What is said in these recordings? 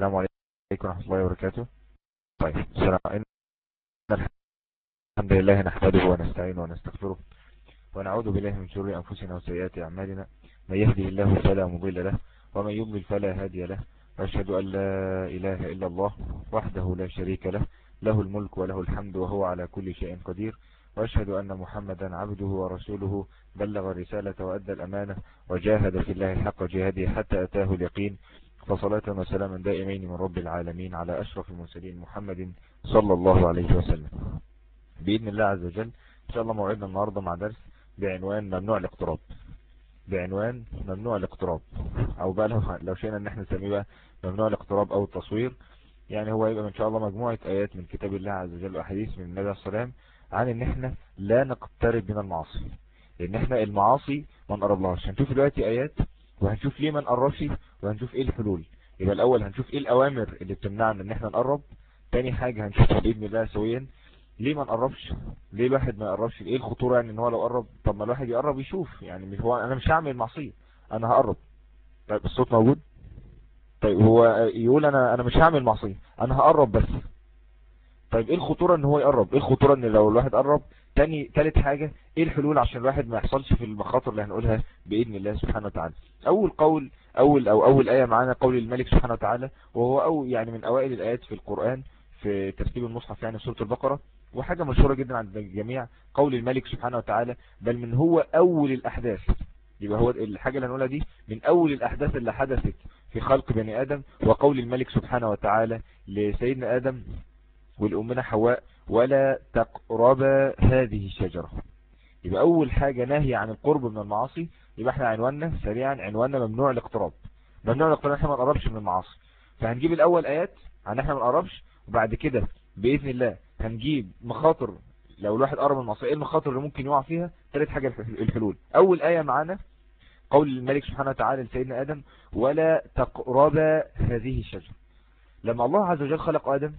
السلام عليكم ورحمة الله وبركاته طيب السلام إن الحمد لله نحمده ونستعينه ونستغفره ونعوذ بالله من شرور أنفسنا وسيئات أعمالنا من يهده الله فلا مضل له ومن يضلل فلا هادي له وأشهد أن لا إله إلا الله وحده لا شريك له له الملك وله الحمد وهو على كل شيء قدير وأشهد أن محمدا عبده ورسوله بلغ الرسالة وأدى الأمانة وجاهد في الله حق جهاده حتى أتاه اليقين فصلاة وسلاما دائمين من رب العالمين على أشرف المرسلين محمد صلى الله عليه وسلم بإذن الله عز وجل إن شاء الله موعدنا النهاردة مع درس بعنوان ممنوع الاقتراب بعنوان ممنوع الاقتراب أو بقى لو, لو شئنا أن احنا نسميه بقى ممنوع الاقتراب أو التصوير يعني هو يبقى إن شاء الله مجموعة آيات من كتاب الله عز وجل وأحاديث من النبي عليه السلام عن ان احنا لا نقترب من المعاصي لان احنا المعاصي ما نقربلهاش هنشوف دلوقتي ايات وهنشوف ليه ما نقربش وهنشوف ايه الحلول يبقى الاول هنشوف ايه الاوامر اللي بتمنعنا ان احنا نقرب تاني حاجة هنشوفها باذن الله سويا ليه ما نقربش ليه الواحد ما يقربش ايه الخطورة يعني ان هو لو قرب طب ما الواحد يقرب يشوف يعني مش هو انا مش هعمل معصية انا هقرب طيب الصوت موجود طيب هو يقول انا انا مش هعمل معصية انا هقرب بس طيب ايه الخطورة ان هو يقرب ايه الخطورة ان لو الواحد قرب تاني تالت حاجة ايه الحلول عشان الواحد ما يحصلش في المخاطر اللي هنقولها بإذن الله سبحانه وتعالى اول قول اول او اول آية معانا قول الملك سبحانه وتعالى وهو او يعني من اوائل الايات في القرآن في ترتيب المصحف يعني سورة البقرة وحاجة مشهورة جدا عند الجميع قول الملك سبحانه وتعالى بل من هو اول الاحداث يبقى هو الحاجة اللي هنقولها دي من اول الاحداث اللي حدثت في خلق بني ادم وقول الملك سبحانه وتعالى لسيدنا ادم والأمنا حواء ولا تقرب هذه الشجرة يبقى أول حاجة نهي عن القرب من المعاصي يبقى احنا عنواننا سريعا عنواننا ممنوع الاقتراب ممنوع الاقتراب احنا ما نقربش من المعاصي فهنجيب الأول آيات عن احنا ما نقربش وبعد كده بإذن الله هنجيب مخاطر لو الواحد قرب من المعاصي ايه المخاطر اللي ممكن يقع فيها ثالث حاجة الحلول أول آية معانا قول الملك سبحانه وتعالى لسيدنا آدم ولا تقرب هذه الشجرة لما الله عز وجل خلق آدم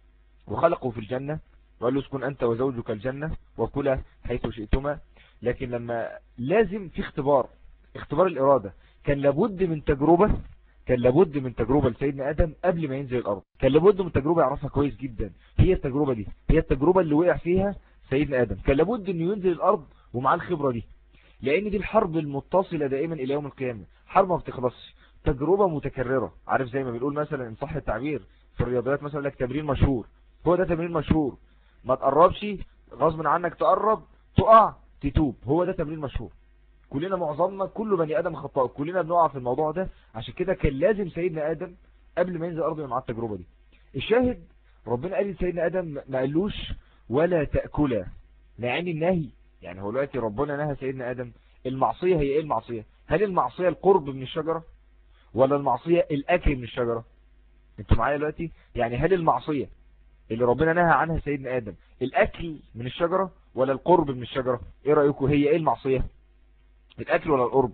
وخلقه في الجنة وقال له اسكن أنت وزوجك الجنة وكلا حيث شئتما لكن لما لازم في اختبار اختبار الإرادة كان لابد من تجربة كان لابد من تجربة لسيدنا آدم قبل ما ينزل الأرض كان لابد من تجربة يعرفها كويس جدا هي التجربة دي هي التجربة اللي وقع فيها سيدنا آدم كان لابد أنه ينزل الأرض ومعاه الخبرة دي لأن دي الحرب المتصلة دائما إلى يوم القيامة حرب ما بتخلصش تجربة متكررة عارف زي ما بنقول مثلا إن صح التعبير في الرياضيات مثلا لك تمرين مشهور هو ده تمرين مشهور ما تقربش غصب عنك تقرب تقع تتوب هو ده تمرين مشهور كلنا معظمنا كل بني ادم خطاء كلنا بنقع في الموضوع ده عشان كده كان لازم سيدنا ادم قبل ما ينزل الارض مع التجربه دي الشاهد ربنا قال لسيدنا ادم ما قالوش ولا تاكلا مع ان النهي يعني هو دلوقتي ربنا نهى سيدنا ادم المعصيه هي ايه المعصيه هل المعصيه القرب من الشجره ولا المعصيه الاكل من الشجره انتوا معايا دلوقتي يعني هل المعصيه اللي ربنا نهى عنها سيدنا آدم الأكل من الشجرة ولا القرب من الشجرة ايه رأيكم هي ايه المعصية الأكل ولا القرب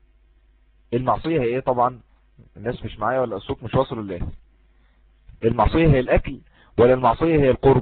المعصية هي ايه طبعا الناس مش معايا ولا الصوت مش واصل ولا ايه المعصية هي الأكل ولا المعصية هي القرب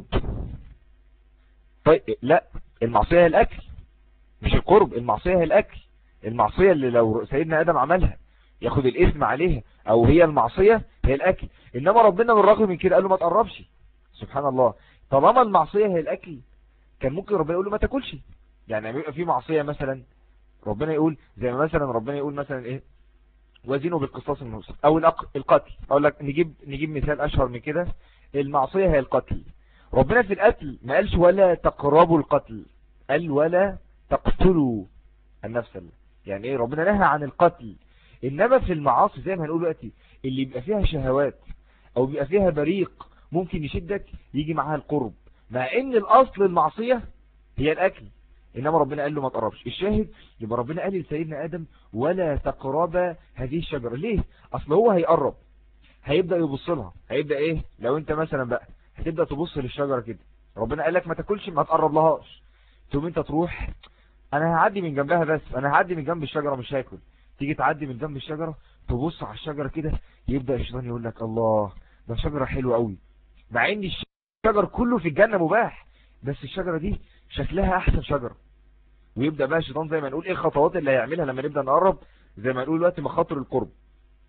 طيب لا المعصية هي الأكل مش القرب المعصية هي الأكل المعصية اللي لو سيدنا آدم عملها ياخد الاسم عليها او هي المعصية هي الأكل إنما ربنا بالرغم من كده قال له ما تقربش سبحان الله طالما المعصية هي الأكل كان ممكن ربنا يقول له ما تاكلش يعني بيبقى في معصية مثلا ربنا يقول زي ما مثلا ربنا يقول مثلا ايه وزنوا بالقصاص الموسى او القتل اقول لك نجيب نجيب مثال اشهر من كده المعصية هي القتل ربنا في القتل ما قالش ولا تقربوا القتل قال ولا تقتلوا النفس يعني ايه ربنا نهى عن القتل انما في المعاصي زي ما هنقول دلوقتي اللي بيبقى فيها شهوات او بيبقى فيها بريق ممكن يشدك يجي معاها القرب مع ان الاصل المعصية هي الاكل انما ربنا قال له ما تقربش الشاهد يبقى ربنا قال لسيدنا ادم ولا تقرب هذه الشجرة ليه اصل هو هيقرب هيبدأ يبص لها هيبدأ ايه لو انت مثلا بقى هتبدأ تبص للشجرة كده ربنا قال لك ما تاكلش ما تقرب لهاش تقوم انت تروح انا هعدي من جنبها بس انا هعدي من جنب الشجرة مش هاكل تيجي تعدي من جنب الشجرة تبص على الشجرة كده يبدأ الشيطان يقول لك الله ده شجرة حلوة قوي مع ان الشجر كله في الجنة مباح بس الشجرة دي شكلها احسن شجرة ويبدأ بقى الشيطان زي ما نقول ايه الخطوات اللي هيعملها لما نبدأ نقرب زي ما نقول دلوقتي مخاطر القرب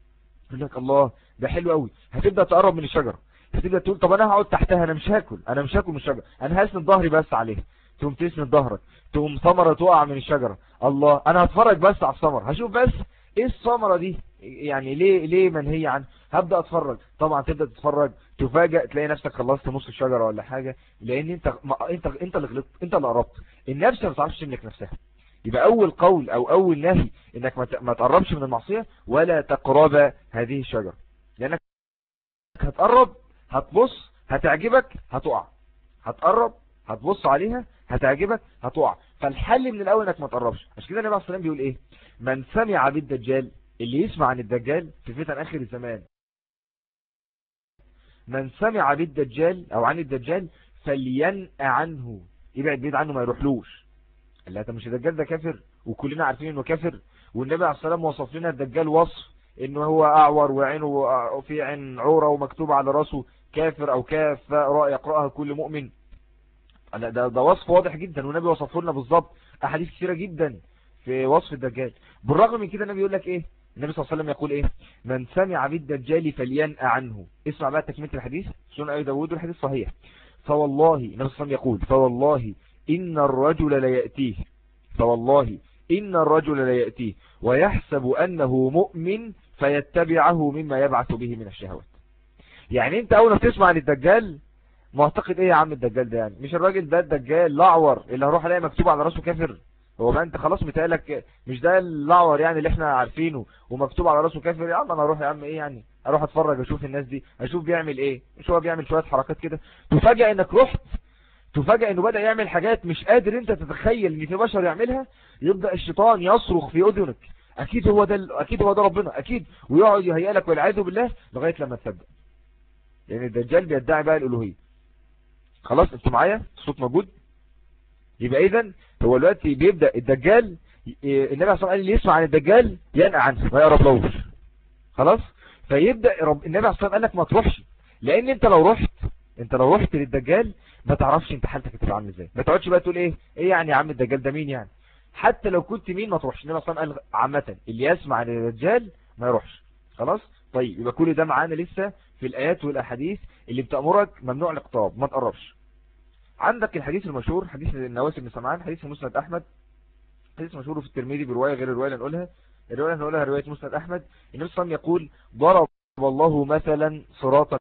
يقول لك الله ده حلو قوي هتبدأ تقرب من الشجرة هتبدأ تقول طب انا هقعد تحتها انا مش هاكل انا مش هاكل من الشجرة انا هسند ظهري بس عليها تقوم تسند ظهرك تقوم ثمرة تقع من الشجرة الله انا هتفرج بس على الثمرة هشوف بس ايه الثمرة دي يعني ليه ليه منهي عنه هبدأ اتفرج طبعا تبدأ تتفرج تفاجئ تلاقي نفسك خلصت نص الشجرة ولا حاجة لان انت ما انت انت اللي غلطت انت اللي قربت النفس ما بتعرفش تملك نفسها يبقى اول قول او اول نهي انك ما تقربش من المعصية ولا تقرب هذه الشجرة لانك هتقرب هتبص هتعجبك هتقع هتقرب هتبص عليها هتعجبك هتقع فالحل من الاول انك ما تقربش عشان كده النبي عليه الصلاه بيقول ايه من سمع بالدجال اللي يسمع عن الدجال في فتن اخر الزمان من سمع بالدجال او عن الدجال فلينأ عنه يبعد بيد عنه ما يروحلوش اللي هذا مش الدجال ده كافر وكلنا عارفين انه كافر والنبي عليه الصلاه وصف لنا الدجال وصف انه هو اعور وعينه في عين عوره ومكتوب على راسه كافر او كاف يقراها كل مؤمن ده ده وصف واضح جدا والنبي وصفه لنا بالظبط احاديث كثيره جدا في وصف الدجال بالرغم من كده النبي يقول لك ايه النبي صلى الله عليه وسلم يقول ايه من سمع بالدجال فلينأ عنه اسمع بقى تكمله الحديث سنن ابي داوود والحديث صحيح فوالله النبي صلى الله عليه وسلم يقول فوالله إن الرجل ليأتيه فوالله إن الرجل ليأتيه ويحسب أنه مؤمن فيتبعه مما يبعث به من الشهوات يعني انت اول ما تسمع عن الدجال معتقد ايه يا عم الدجال ده يعني مش الراجل ده الدجال لعور اللي هروح الاقي مكتوب على راسه كافر هو بقى انت خلاص متقالك مش ده اللعور يعني اللي احنا عارفينه ومكتوب على راسه كافر يا عم انا اروح يا عم ايه يعني اروح اتفرج اشوف الناس دي اشوف بيعمل ايه مش هو بيعمل شوية حركات كده تفاجئ انك رحت تفاجئ انه بدأ يعمل حاجات مش قادر انت تتخيل ان في بشر يعملها يبدأ الشيطان يصرخ في اذنك اكيد هو ده اكيد هو ده ربنا اكيد ويقعد يهيئ لك والعياذ بالله لغايه لما تصدق لان الدجال بيدعي بقى الالوهيه خلاص انتوا معايا الصوت موجود يبقى اذا هو دلوقتي بيبدا الدجال النبي صلى الله عليه وسلم اللي يسمع عن الدجال ينقى عنه ما يقربلوش خلاص فيبدا رب النبي صلى الله عليه وسلم قال لك ما تروحش لان انت لو رحت انت لو رحت للدجال ما تعرفش انت حالتك هتبقى عامله ازاي ما تقعدش بقى تقول ايه ايه يعني يا عم الدجال ده مين يعني حتى لو كنت مين ما تروحش النبي صلى الله عليه وسلم قال عامه اللي يسمع عن الدجال ما يروحش خلاص طيب يبقى كل ده معانا لسه في الآيات والأحاديث اللي بتأمرك ممنوع الاقتراب ما تقربش عندك الحديث المشهور حديث النواس بن سمعان حديث مسند أحمد حديث مشهور في الترمذي برواية غير الرواية اللي نقولها الرواية اللي نقولها رواية مسند أحمد النبي صلى الله عليه وسلم يقول ضرب الله مثلا صراطا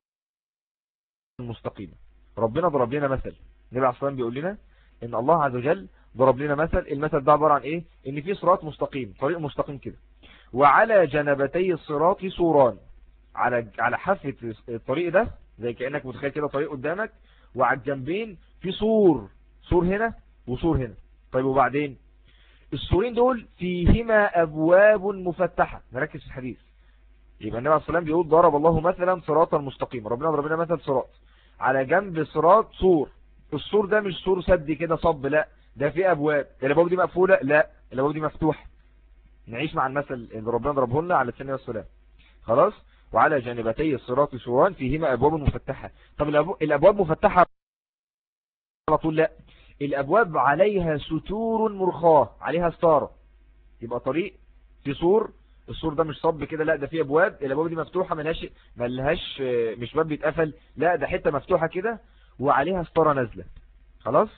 مستقيما ربنا ضرب لنا مثل النبي عليه الصلاة بيقول لنا ان الله عز وجل ضرب لنا مثل المثل ده عبارة عن ايه ان في صراط مستقيم طريق مستقيم كده وعلى جنبتي الصراط سوران على على حافة الطريق ده زي كأنك متخيل كده طريق قدامك وعلى الجنبين في سور سور هنا وسور هنا طيب وبعدين السورين دول فيهما أبواب مفتحة نركز في الحديث يبقى النبي عليه الصلاة والسلام بيقول ضرب الله مثلا صراطا مستقيما ربنا ضرب لنا مثل صراط على جنب صراط سور السور ده مش سور سد كده صب لا ده فيه أبواب الأبواب دي مقفولة لا الأبواب دي مفتوحة نعيش مع المثل اللي ربنا ضربه لنا على الثانية والسلام خلاص وعلى جانبتي الصراط سوران فيهما أبواب مفتحة طب الأبواب مفتحة على طول لا الأبواب عليها ستور مرخاة عليها ستارة يبقى طريق في سور السور ده مش صب كده لا ده فيه أبواب الأبواب دي مفتوحة ملهاش ملهاش مش باب بيتقفل لا ده حتة مفتوحة كده وعليها ستارة نازلة خلاص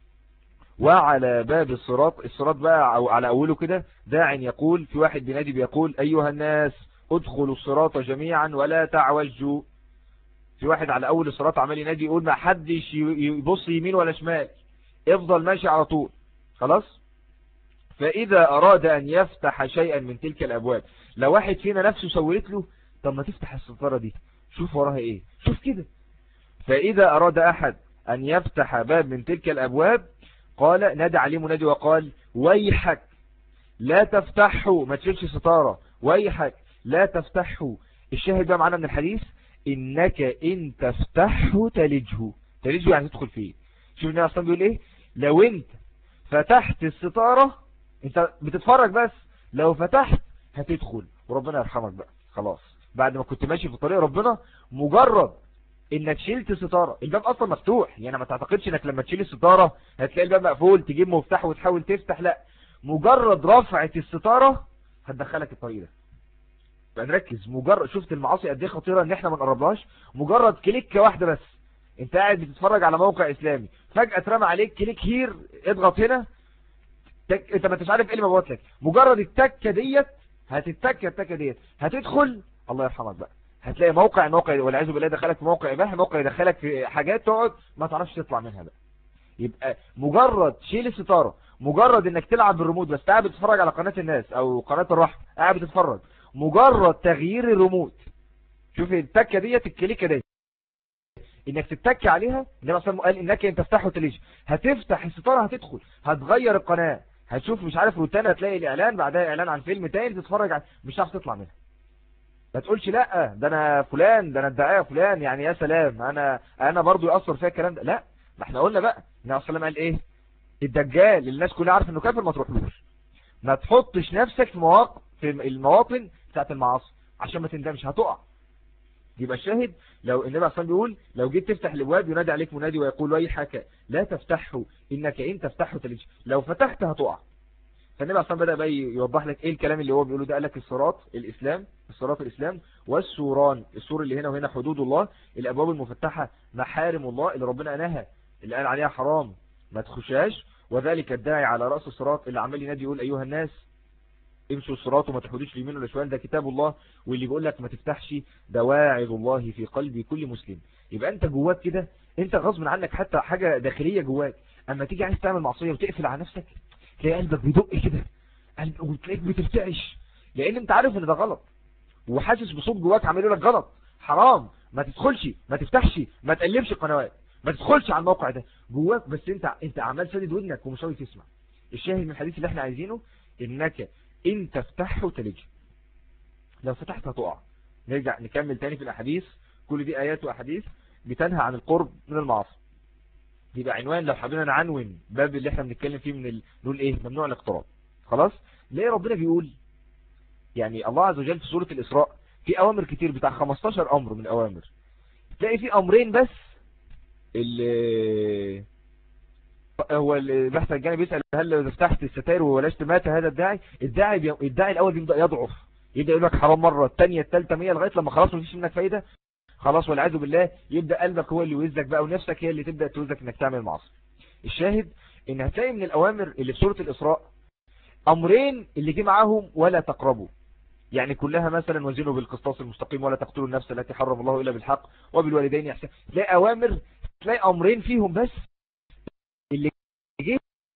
وعلى باب الصراط الصراط بقى أو على أوله كده داع يقول في واحد بنادي بيقول أيها الناس ادخلوا الصراط جميعا ولا تعوجوا في واحد على اول الصراط عمال ينادي يقول ما حدش يبص يمين ولا شمال افضل ماشي على طول خلاص فاذا اراد ان يفتح شيئا من تلك الابواب لو واحد فينا نفسه سولت له طب ما تفتح الستاره دي شوف وراها ايه شوف كده فاذا اراد احد ان يفتح باب من تلك الابواب قال نادى عليه منادي وقال ويحك لا تفتحه ما تشيلش ستاره ويحك لا تفتحه الشاهد بقى معنا من الحديث إنك إن تفتحه تلجه تلجه يعني تدخل فيه شوف النبي أصلا بيقول إيه لو أنت فتحت الستارة أنت بتتفرج بس لو فتحت هتدخل وربنا يرحمك بقى خلاص بعد ما كنت ماشي في طريق ربنا مجرد انك شلت ستارة الباب اصلا مفتوح يعني ما تعتقدش انك لما تشيل الستارة هتلاقي الباب مقفول تجيب مفتاح وتحاول تفتح لا مجرد رفعة الستارة هتدخلك الطريق ده يبقى نركز مجرد شفت المعاصي قد ايه خطيره ان احنا ما نقربلهاش مجرد كليكه واحده بس انت قاعد بتتفرج على موقع اسلامي فجاه اترمى عليك كليك هير اضغط هنا تك... انت ما انتش عارف ايه اللي موت لك مجرد التكه ديت هتتك التكه ديت هتدخل الله يرحمك بقى هتلاقي موقع الموقع والعياذ بالله دخلك في موقع اباحي موقع يدخلك في حاجات تقعد ما تعرفش تطلع منها بقى يبقى مجرد شيل الستاره مجرد انك تلعب بالريموت بس قاعد بتتفرج على قناه الناس او قناه الرحمه قاعد بتتفرج مجرد تغيير الريموت شوف التكه ديت الكليكه ديت انك تتك عليها النبي صلى الله عليه وسلم قال انك ان تفتحه تليج هتفتح الستاره هتدخل هتغير القناه هتشوف مش عارف روتانا هتلاقي الاعلان بعدها اعلان عن فيلم تاني تتفرج على مش هتعرف تطلع منها ما تقولش لا ده انا فلان ده انا الدعايه فلان يعني يا سلام انا انا برضو ياثر فيها الكلام ده لا ما احنا قلنا بقى النبي صلى الله عليه وسلم قال ايه الدجال اللي الناس كلها عارفه انه كافر ما تروحلوش ما تحطش نفسك في مواقف في المواطن بتاعت المعاصي عشان ما تندمش هتقع يبقى الشاهد لو النبي عليه بيقول لو جيت تفتح الابواب ينادي عليك منادي ويقول ويحك لا تفتحه انك ان تفتحه تلج لو فتحت هتقع فالنبي عليه بدأ بقى يوضح لك ايه الكلام اللي هو بيقوله ده قال لك الصراط الاسلام الصراط الاسلام والسوران السور اللي هنا وهنا حدود الله الابواب المفتحه محارم الله اللي ربنا نهى اللي قال عليها حرام ما تخشاش وذلك الداعي على رأس الصراط اللي عمال ينادي يقول ايها الناس امشوا الصراط وما تحودوش اليمين ولا شمال ده كتاب الله واللي بيقول لك ما تفتحش ده واعظ الله في قلب كل مسلم يبقى انت جواك كده انت غصب عنك حتى حاجة داخلية جواك اما تيجي عايز تعمل معصية وتقفل على نفسك تلاقي قلبك بيدق كده وتلاقيك بترتعش لان انت عارف ان ده غلط وحاسس بصوت جواك عامل لك غلط حرام ما تدخلش ما تفتحش ما تقلبش القنوات ما تدخلش على الموقع ده جواك بس انت انت عمال سادد ودنك ومش راضي تسمع الشاهد من الحديث اللي احنا عايزينه انك ان تفتحه تلج لو فتحت هتقع نرجع نكمل تاني في الاحاديث كل دي ايات واحاديث بتنهى عن القرب من المعاصي يبقى عنوان لو حبينا نعنون باب اللي احنا بنتكلم فيه من ال... نقول ايه ممنوع الاقتراب خلاص ليه ربنا بيقول يعني الله عز وجل في سورة الإسراء في أوامر كتير بتاع 15 أمر من الأوامر تلاقي في أمرين بس اللي هو البحث الجانبي بيسأل هل لو فتحت الستائر وولجت مات هذا الداعي الداعي بي... الداعي الأول بيبدأ يضعف يبدأ يقول لك حرام مرة الثانية الثالثة 100 لغاية لما خلاص مفيش منك فايدة خلاص والعياذ بالله يبدأ قلبك هو اللي يوزك بقى ونفسك هي اللي تبدأ توزك انك تعمل معصية الشاهد ان هتلاقي من الأوامر اللي في سورة الإسراء أمرين اللي جه معاهم ولا تقربوا يعني كلها مثلا وزنوا بالقسطاس المستقيم ولا تقتلوا النفس التي حرم الله إلا بالحق وبالوالدين إحسان تلاقي أوامر تلاقي أمرين فيهم بس اللي جه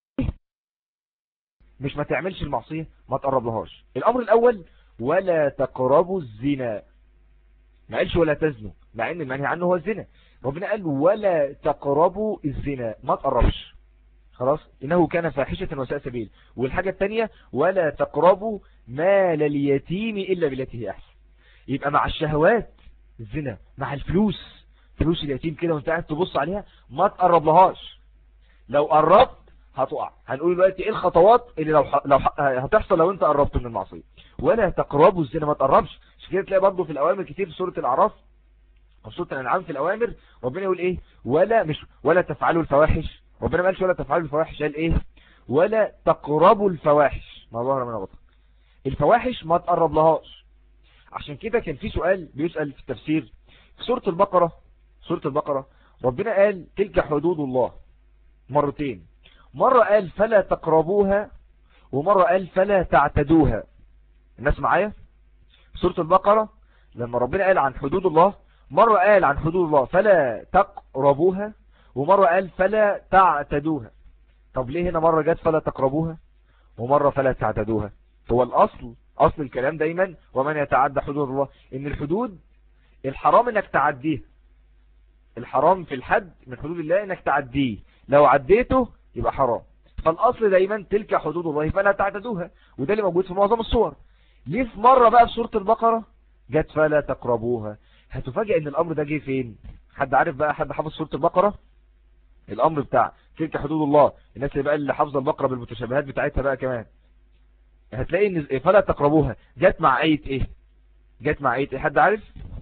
مش ما تعملش المعصية ما تقرب لهاش الأمر الأول ولا تقربوا الزنا ما قالش ولا تزنوا مع ان المنهي عنه هو الزنا ربنا قال ولا تقربوا الزنا ما تقربش خلاص إنه كان فاحشة وساء سبيل والحاجة الثانية ولا تقربوا مال اليتيم إلا بالتي هي أحسن يبقى مع الشهوات الزنا مع الفلوس فلوس اليتيم كده وانت قاعد تبص عليها ما تقرب لهاش لو قربت هتقع هنقول دلوقتي ايه الخطوات اللي لو ح... لو ح... هتحصل لو انت قربت من المعصيه ولا تقربوا الزنا ما تقربش مش كده تلاقي برضه في الاوامر كتير في سوره الاعراف في سوره الانعام في الاوامر ربنا يقول ايه ولا مش ولا تفعلوا الفواحش ربنا ما قالش ولا تفعلوا الفواحش قال ايه ولا تقربوا الفواحش ما ظهر من بطن الفواحش ما تقرب لهاش عشان كده كان في سؤال بيسأل في التفسير في سورة البقرة سورة البقرة ربنا قال تلك حدود الله مرتين مرة قال فلا تقربوها ومرة قال فلا تعتدوها الناس معايا سورة البقرة لما ربنا قال عن حدود الله مرة قال عن حدود الله فلا تقربوها ومرة قال فلا تعتدوها طب ليه هنا مرة جت فلا تقربوها ومرة فلا تعتدوها هو الأصل أصل الكلام دايما ومن يتعدى حدود الله إن الحدود الحرام إنك تعديه الحرام في الحد من حدود الله إنك تعديه لو عديته يبقى حرام فالأصل دايما تلك حدود الله فلا تعتدوها وده اللي موجود في معظم الصور ليه في مرة بقى في سورة البقرة جت فلا تقربوها هتفاجئ ان الامر ده جه فين حد عارف بقى حد حافظ سورة البقرة الامر بتاع تلك حدود الله الناس اللي بقى اللي حافظه البقرة بالمتشابهات بتاعتها بقى كمان هتلاقي ان فلا تقربوها جت مع ايه ايه جت مع ايه ايه حد عارف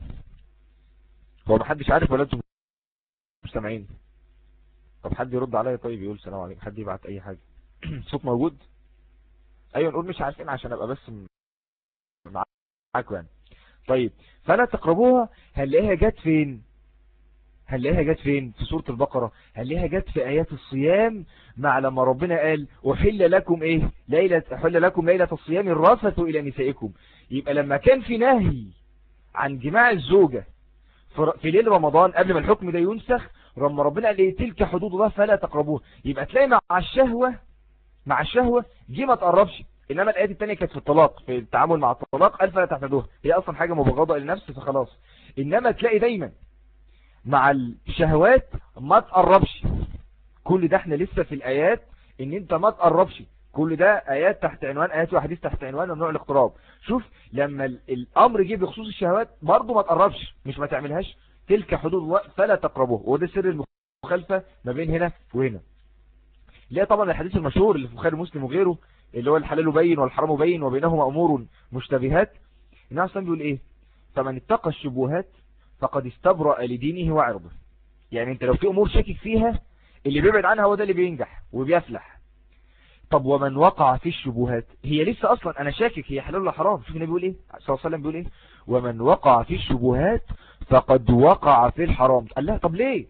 هو محدش عارف ولا انتم مستمعين طب حد يرد عليا طيب يقول سلام عليكم حد يبعت اي حاجة صوت موجود ايوه نقول مش عارفين عشان ابقى بس معاكم يعني طيب فلا تقربوها هنلاقيها جت فين هنلاقيها جت فين في سورة البقرة هنلاقيها جت في آيات الصيام مع لما ربنا قال أحل لكم إيه ليلة أحل لكم ليلة الصيام الرفث إلى نسائكم يبقى لما كان في نهي عن جماع الزوجة في ليل رمضان قبل ما الحكم ده ينسخ لما ربنا قال إيه تلك حدود الله فلا تقربوها يبقى تلاقي مع الشهوة مع الشهوة دي ما تقربش إنما الآيات التانية كانت في الطلاق في التعامل مع الطلاق قال فلا تعتدوها هي أصلا حاجة مبغضة للنفس فخلاص إنما تلاقي دايما مع الشهوات ما تقربش كل ده احنا لسه في الآيات ان انت ما تقربش كل ده آيات تحت عنوان آيات وحديث تحت عنوان ممنوع الاقتراب شوف لما الأمر جه بخصوص الشهوات برضه ما تقربش مش ما تعملهاش تلك حدود الله فلا تقربوه وده سر المخالفة ما بين هنا وهنا لا طبعا الحديث المشهور اللي في بخاري مسلم وغيره اللي هو الحلال بين والحرام بين وبينهما أمور مشتبهات النبي صلى بيقول ايه فمن اتقى الشبهات فقد استبرأ لدينه وعرضه يعني انت لو في امور شاكك فيها اللي بيبعد عنها هو ده اللي بينجح وبيفلح طب ومن وقع في الشبهات هي لسه اصلا انا شاكك هي حلال ولا حرام شوف النبي بيقول ايه صلى الله عليه وسلم بيقول ايه ومن وقع في الشبهات فقد وقع في الحرام قال لها طب ليه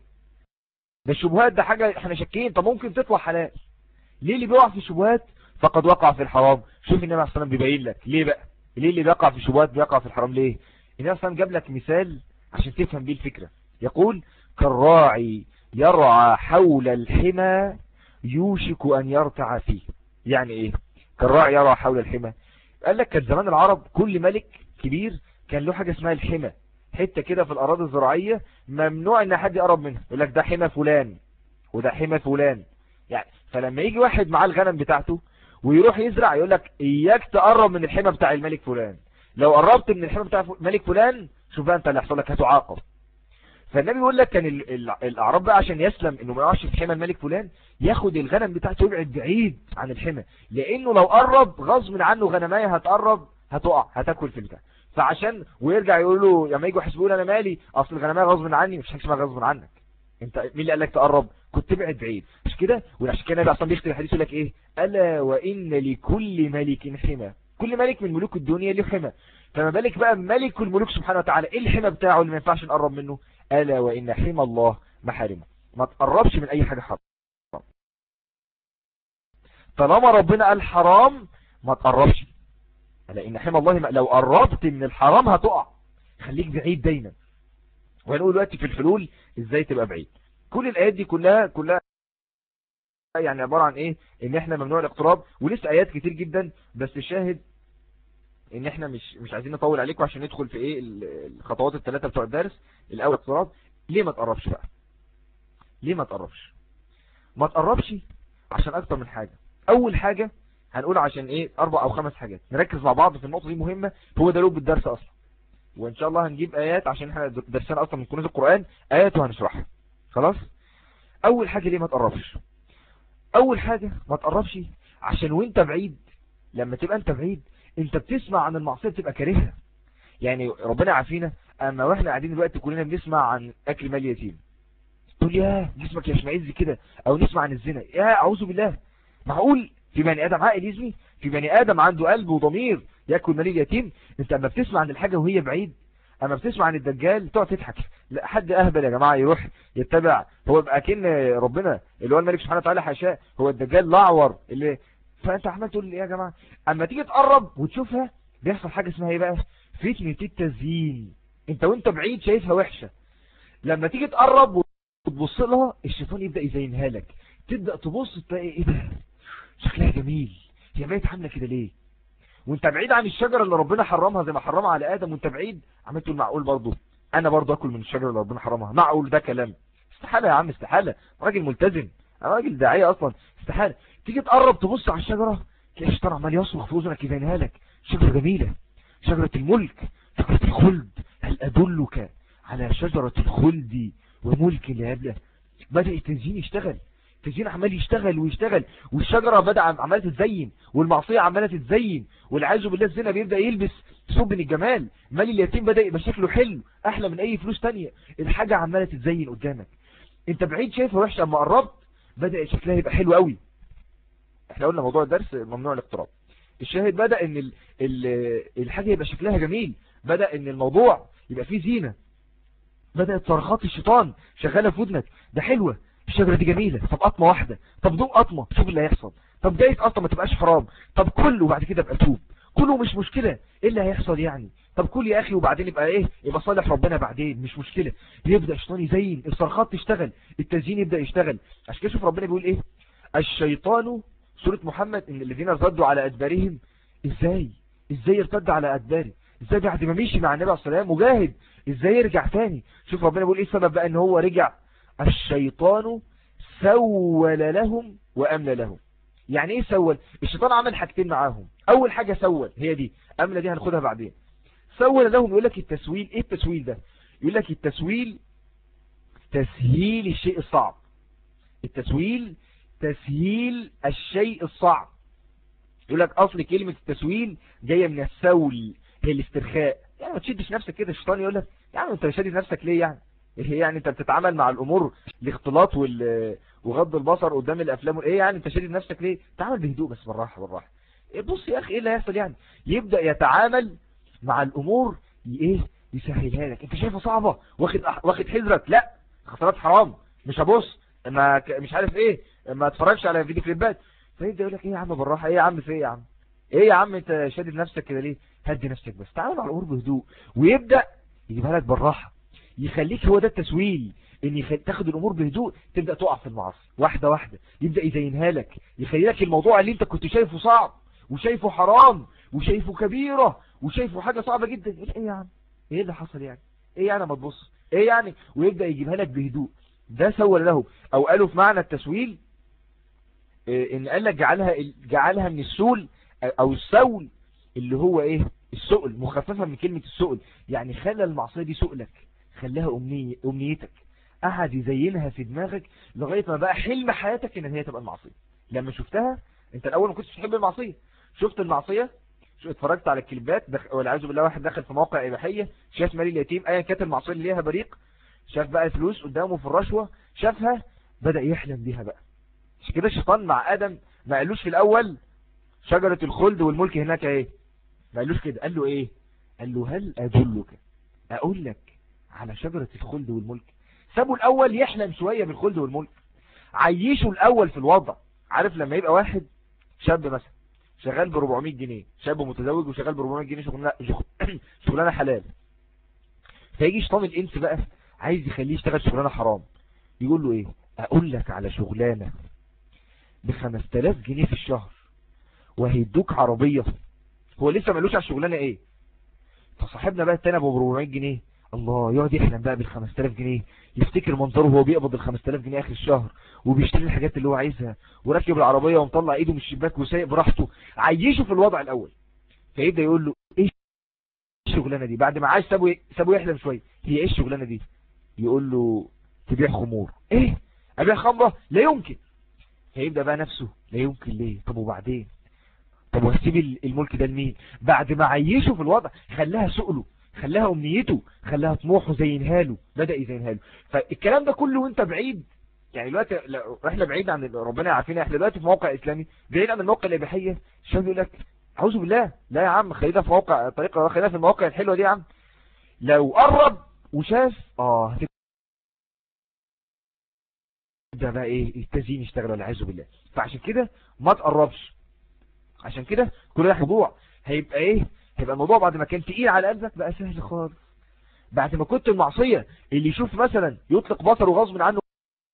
ده الشبهات ده حاجة احنا شاكين طب ممكن تطلع حلال ليه اللي بيقع في الشبهات فقد وقع في الحرام شوف النبي عليه الصلاة والسلام بيبين لك ليه بقى ليه اللي بيقع في الشبهات بيقع في الحرام ليه النبي عليه الصلاة والسلام جاب لك مثال عشان تفهم بيه الفكرة يقول كالراعي يرعى حول الحمى يوشك أن يرتع فيه يعني إيه كالراعي يرعى حول الحمى قال لك كان زمان العرب كل ملك كبير كان له حاجة اسمها الحمى حتة كده في الأراضي الزراعية ممنوع ان حد يقرب منها يقول لك ده حمى فلان وده حمى فلان يعني فلما يجي واحد معاه الغنم بتاعته ويروح يزرع يقول لك اياك تقرب من الحمى بتاع الملك فلان لو قربت من الحمى بتاع الملك فلان شوف بقى انت اللي هيحصل لك هتعاقب فالنبي يقول لك كان الاعراب بقى عشان يسلم انه ما يقعش في حمى الملك فلان ياخد الغنم بتاعته يبعد بعيد عن الحمى لانه لو قرب غصب عنه غنمايه هتقرب هتقع هتاكل في البتاع فعشان ويرجع يقول له لما يجوا يحسبوا انا مالي اصل الغنمايه غصب عني مش حاجه اسمها غصب عنك انت مين اللي قال لك تقرب كنت تبعد بعيد مش كده وعشان كده النبي اصلا بيختم الحديث يقول لك ايه الا وان لكل ملك حمى كل ملك من ملوك الدنيا له حمى فما بالك بقى ملك الملوك سبحانه وتعالى ايه الحمى بتاعه اللي ما ينفعش نقرب منه ألا وإن حمى الله محارمه ما تقربش من أي حاجة حرام طالما ربنا قال حرام ما تقربش ألا إن حمى الله لو قربت من الحرام هتقع خليك بعيد دايما وهنقول دلوقتي في الحلول ازاي تبقى بعيد كل الآيات دي كلها كلها يعني عبارة عن ايه ان احنا ممنوع الاقتراب ولسه ايات كتير جدا بس الشاهد ان احنا مش مش عايزين نطول عليكم عشان ندخل في ايه الخطوات الثلاثه بتوع الدرس الاول اقتراب ليه ما تقربش بقى ليه ما تقربش ما تقربش عشان اكتر من حاجة اول حاجة هنقول عشان ايه اربع او خمس حاجات نركز مع بعض في النقطة دي مهمة هو ده لوب الدرس اصلا وان شاء الله هنجيب ايات عشان احنا درسنا اصلا من كنوز القرآن ايات وهنشرحها خلاص اول حاجة ليه ما تقربش اول حاجة ما تقربش عشان وانت بعيد لما تبقى انت بعيد انت بتسمع عن المعصية بتبقى كارهها يعني ربنا عافينا اما واحنا قاعدين دلوقتي كلنا بنسمع عن اكل مال يتيم تقول يا جسمك يشمئز كده او نسمع عن الزنا يا اعوذ بالله معقول في بني ادم عاقل يزني في بني ادم عنده قلب وضمير ياكل مال يتيم انت اما بتسمع عن الحاجة وهي بعيد اما بتسمع عن الدجال تقعد تضحك لا حد اهبل يا جماعة يروح يتبع هو بقى كن ربنا اللي هو الملك سبحانه وتعالى حاشاه هو الدجال الاعور اللي فانت عمال تقول لي يا جماعة اما تيجي تقرب وتشوفها بيحصل حاجة اسمها ايه بقى فتنة التزيين انت وانت بعيد شايفها وحشة لما تيجي تقرب وتبص لها الشيطان يبدأ يزينها لك تبدأ تبص تلاقي ايه ده شكلها جميل هي بقت عامله كده ليه وانت بعيد عن الشجرة اللي ربنا حرمها زي ما حرمها على آدم وانت بعيد عمال تقول معقول برضه انا برضه اكل من الشجرة اللي ربنا حرمها معقول ده كلام استحالة يا عم استحالة راجل ملتزم انا راجل داعية اصلا استحالة تيجي تقرب تبص على الشجرة تلاقي الشيطان عمال يصرخ في اذنك يبينها لك شجرة جميلة شجرة الملك شجرة الخلد هل أدلك على شجرة الخلد وملك لا يبلى بدأ التنزين يشتغل التنزين عمال يشتغل ويشتغل والشجرة بدأ عمالة تتزين والمعصية عمالة تتزين والعياذ بالله الزنا بيبدأ يلبس ثوب من الجمال مال اليتيم بدأ يبقى شكله حلو أحلى من أي فلوس تانية الحاجة عمالة تتزين قدامك انت بعيد شايفها وحشة اما قربت بدأ شكلها يبقى حلو قوي احنا قلنا موضوع الدرس ممنوع الاقتراب الشاهد بدأ ان ال ال الحاجة يبقى شكلها جميل بدأ ان الموضوع يبقى فيه زينة بدأت صرخات الشيطان شغالة في ودنك ده حلوة الشجرة دي جميلة طب قطمة واحدة طب دوق قطمة شوف اللي هيحصل طب جاية قطمة ما تبقاش حرام طب كل وبعد كده ابقى توب كله مش مشكلة ايه اللي هيحصل يعني طب كل يا اخي وبعدين يبقى ايه يبقى صالح ربنا بعدين مش مشكلة يبدأ الشيطان يزين الصرخات تشتغل التزيين يبدأ يشتغل عشان كده شوف ربنا بيقول ايه الشيطان سورة محمد ان الذين ارتدوا على ادبارهم ازاي ازاي ارتد على ادباره ازاي بعد ما مشي مع النبي عليه الصلاه والسلام مجاهد ازاي يرجع تاني شوف ربنا بيقول ايه السبب بقى ان هو رجع الشيطان سول لهم واملى لهم يعني ايه سول الشيطان عمل حاجتين معاهم اول حاجة سول هي دي املى دي هناخدها بعدين سول لهم يقول لك التسويل ايه التسويل ده يقول لك التسويل تسهيل الشيء الصعب التسويل تسهيل الشيء الصعب يقول لك اصل كلمة التسويل جاية من السول هي الاسترخاء يعني ما تشدش نفسك كده الشيطان يقول لك يعني انت شادد نفسك ليه يعني ايه يعني انت بتتعامل مع الامور الاختلاط وال وغض البصر قدام الافلام ايه يعني انت شادد نفسك ليه تعامل بهدوء بس بالراحه بالراحه إيه بص يا اخي ايه اللي هيحصل يعني يبدا يتعامل مع الامور ايه يسهلها لك انت شايفها صعبه واخد واخد حذرك لا اختلاط حرام مش هبص ما مش عارف ايه ما اتفرجش على فيديو كليبات فيبدا يقول لك ايه يا عم بالراحه ايه يا عم في ايه يا عم ايه يا عم انت شادد نفسك كده ليه هدي نفسك بس تعامل مع الامور بهدوء ويبدا يجيبها لك بالراحه يخليك هو ده التسويل ان تاخد الامور بهدوء تبدا تقع في المعاصي واحده واحده يبدا يزينها لك يخلي لك الموضوع اللي انت كنت شايفه صعب وشايفه حرام وشايفه كبيره وشايفه حاجه صعبه جدا ايه يا عم ايه اللي حصل يعني ايه يعني ما تبص ايه يعني ويبدا يجيبها لك بهدوء ده سول له او قالوا في معنى التسويل إيه ان قال لك جعلها جعلها من السول او السول اللي هو ايه السؤل مخففة من كلمة السؤل يعني خلى المعصية دي سؤلك خلاها أمنية أمنيتك قعد يزينها في دماغك لغاية ما بقى حلم حياتك ان هي تبقى المعصية لما شفتها انت الاول ما كنتش تحب المعصية شفت المعصية شو اتفرجت على الكليبات دخ... والعياذ بالله واحد دخل في موقع اباحيه شاف مالي اليتيم ايا كانت المعصيه اللي ليها بريق شاف بقى فلوس قدامه في الرشوه شافها بدا يحلم بيها بقى مش كده الشيطان مع ادم ما قالوش في الاول شجره الخلد والملك هناك ايه ما قالوش كده قال له ايه قال له هل ادلك اقول لك على شجره الخلد والملك سابوا الاول يحلم شويه بالخلد والملك عيشه الاول في الوضع عارف لما يبقى واحد شاب مثلا شغال ب 400 جنيه شاب متزوج وشغال ب 400 جنيه شغلانه شغلانه حلال فيجي شيطان الانس بقى عايز يخليه يشتغل شغلانه حرام يقول له ايه اقول لك على شغلانه ب 5000 جنيه في الشهر وهيدوك عربيه هو لسه مالوش على الشغلانه ايه فصاحبنا بقى التاني ابو 400 جنيه الله يقعد يحلم بقى بال 5000 جنيه يفتكر منظره وهو بيقبض ال 5000 جنيه اخر الشهر وبيشتري الحاجات اللي هو عايزها وراكب العربيه ومطلع ايده من الشباك وسايق براحته عيشه في الوضع الاول فيبدا يقول له ايه الشغلانه دي بعد ما عايز سابه سابه يحلم شويه هي ايه الشغلانه دي يقول له تبيع خمور ايه ابيع خمره لا يمكن هيبدا بقى نفسه لا يمكن ليه طب وبعدين طب وهسيب الملك ده لمين بعد ما عيشه في الوضع خلاها سؤله خلاها امنيته خلاها طموحه زينها له بدأ يزينها له فالكلام ده كله وانت بعيد يعني دلوقتي احنا بعيد عن ربنا عارفين احنا دلوقتي في موقع اسلامي بعيد عن الموقع الاباحيه الشاب يقول لك اعوذ بالله لا يا عم خلينا في موقع طريقه خلينا في المواقع الحلوه دي يا عم لو قرب وشاف اه ده بقى ايه التزيين يشتغل والعياذ بالله فعشان كده ما تقربش عشان كده كل ده موضوع هيبقى ايه هيبقى الموضوع بعد ما كان تقيل على قلبك بقى سهل خالص بعد ما كنت المعصية اللي يشوف مثلا يطلق بصره غصب عنه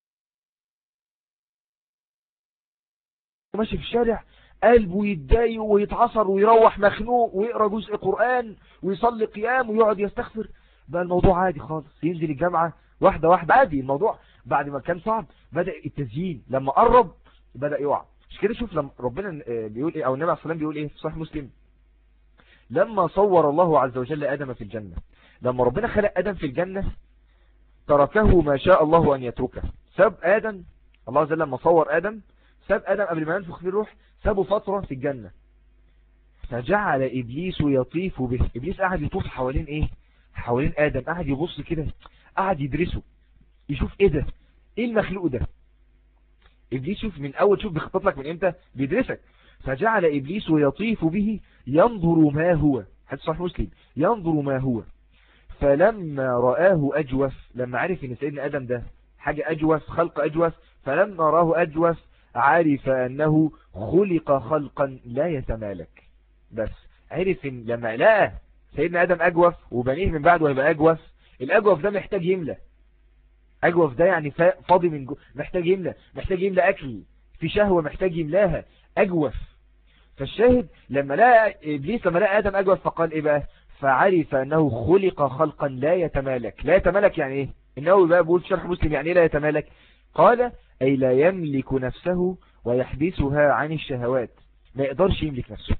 ماشي في الشارع قلبه يتضايق ويتعصر ويروح مخنوق ويقرا جزء قرآن ويصلي قيام ويقعد يستغفر بقى الموضوع عادي خالص ينزل الجامعة واحدة واحدة عادي الموضوع بعد ما كان صعب بدأ التزيين لما قرب بدأ يقع مش كده شوف لما ربنا بيقول ايه او النبي عليه الصلاة والسلام بيقول ايه في صحيح مسلم لما صور الله عز وجل آدم في الجنة لما ربنا خلق آدم في الجنة تركه ما شاء الله أن يتركه ساب آدم الله عز وجل لما صور آدم ساب آدم قبل ما ينفخ فيه الروح سابه فترة في الجنة فجعل إبليس يطيف به إبليس قاعد يطوف حوالين إيه حوالين آدم قاعد يبص كده قاعد يدرسه يشوف إيه ده إيه المخلوق ده إبليس شوف من أول شوف بيخطط لك من إمتى بيدرسك فجعل إبليس يطيف به ينظر ما هو حديث صحيح مسلم ينظر ما هو فلما رآه أجوف لما عرف ان سيدنا آدم ده حاجة أجوف خلق أجوف فلما رآه أجوف عرف أنه خلق خلقا لا يتمالك بس عرف ان لما لقى سيدنا آدم أجوف وبنيه من بعده هيبقى أجوف الأجوف ده محتاج يملى أجوف ده يعني فاضي من جو محتاج يملى محتاج يملى أكل في شهوة محتاج يملاها أجوف فالشاهد لما لقى إبليس لما لقى آدم أجوف فقال إيه بقى فعرف أنه خلق خلقا لا يتمالك لا يتمالك يعني إيه إنه بقى بقول شرح مسلم يعني إيه لا يتمالك قال أي لا يملك نفسه ويحبسها عن الشهوات ما يقدرش يملك نفسه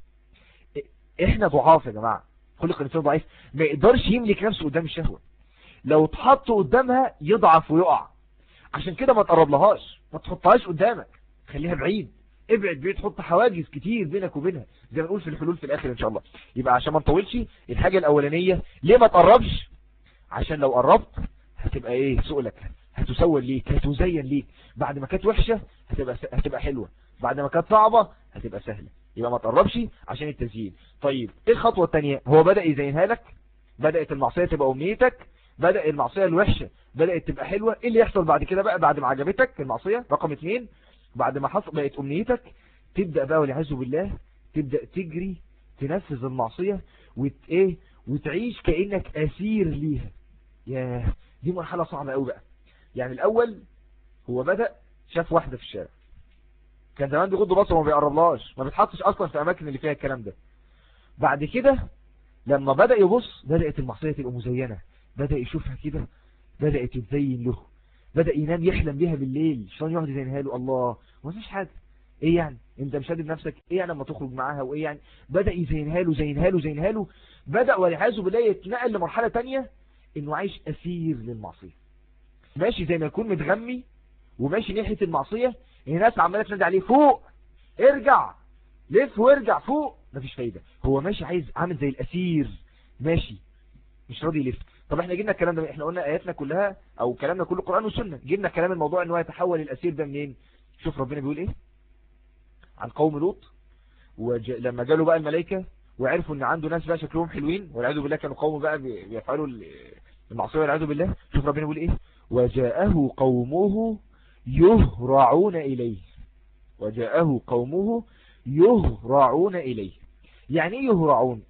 إحنا ضعاف يا جماعة خلق الإنسان ضعيف ما يقدرش يملك نفسه قدام الشهوة لو اتحط قدامها يضعف ويقع عشان كده ما تقرب لهاش ما تحطهاش قدامك خليها بعيد ابعد بعيد تحط حواجز كتير بينك وبينها زي ما نقول في الحلول في الاخر ان شاء الله يبقى عشان ما نطولش الحاجة الاولانية ليه ما تقربش عشان لو قربت هتبقى ايه سؤلك هتسول ليك هتزين ليك بعد ما كانت وحشة هتبقى هتبقى حلوة بعد ما كانت صعبة هتبقى سهلة يبقى ما تقربش عشان التزيين طيب ايه الخطوة التانية هو بدأ يزينها لك بدأت المعصية تبقى امنيتك بدأ المعصية الوحشة بدأت تبقى حلوة ايه اللي يحصل بعد كده بقى بعد ما عجبتك المعصية رقم اتنين بعد ما حصل بقت امنيتك تبدأ بقى والعياذ بالله تبدأ تجري تنفذ المعصية وت ايه وتعيش كأنك اسير ليها ياه دي مرحلة صعبة قوي بقى يعني الاول هو بدأ شاف واحدة في الشارع كان زمان بيغض بصره وما بيقربلهاش ما بيتحطش اصلا في اماكن اللي فيها الكلام ده بعد كده لما بدأ يبص بدأت المعصية تبقى مزينة بدأ يشوفها كده بدأت تتزين له بدأ ينام يحلم بيها بالليل الشيطان يقعد يزينها له الله ومفيش حاجة ايه يعني انت مش هادي بنفسك ايه يعني لما تخرج معاها وايه يعني بدأ يزينها له زينها له زينها له بدأ والعياذ بالله يتنقل لمرحلة تانية انه عايش اسير للمعصية ماشي زي ما يكون متغمي وماشي ناحية المعصية الناس عمالة تنادي عليه فوق ارجع لف وارجع فوق مفيش فايدة هو ماشي عايز عامل زي الاسير ماشي مش راضي يلف طب احنا جبنا الكلام ده احنا قلنا اياتنا كلها او كلامنا كله قرآن وسنة جبنا كلام الموضوع ان هو يتحول الاسير ده منين شوف ربنا بيقول ايه عن قوم لوط ولما جالوا بقى الملائكة وعرفوا ان عنده ناس بقى شكلهم حلوين والعياذ بالله كانوا قوم بقى بيفعلوا المعصية والعياذ بالله شوف ربنا بيقول ايه وجاءه قومه يهرعون اليه وجاءه قومه يهرعون اليه يعني ايه يهرعون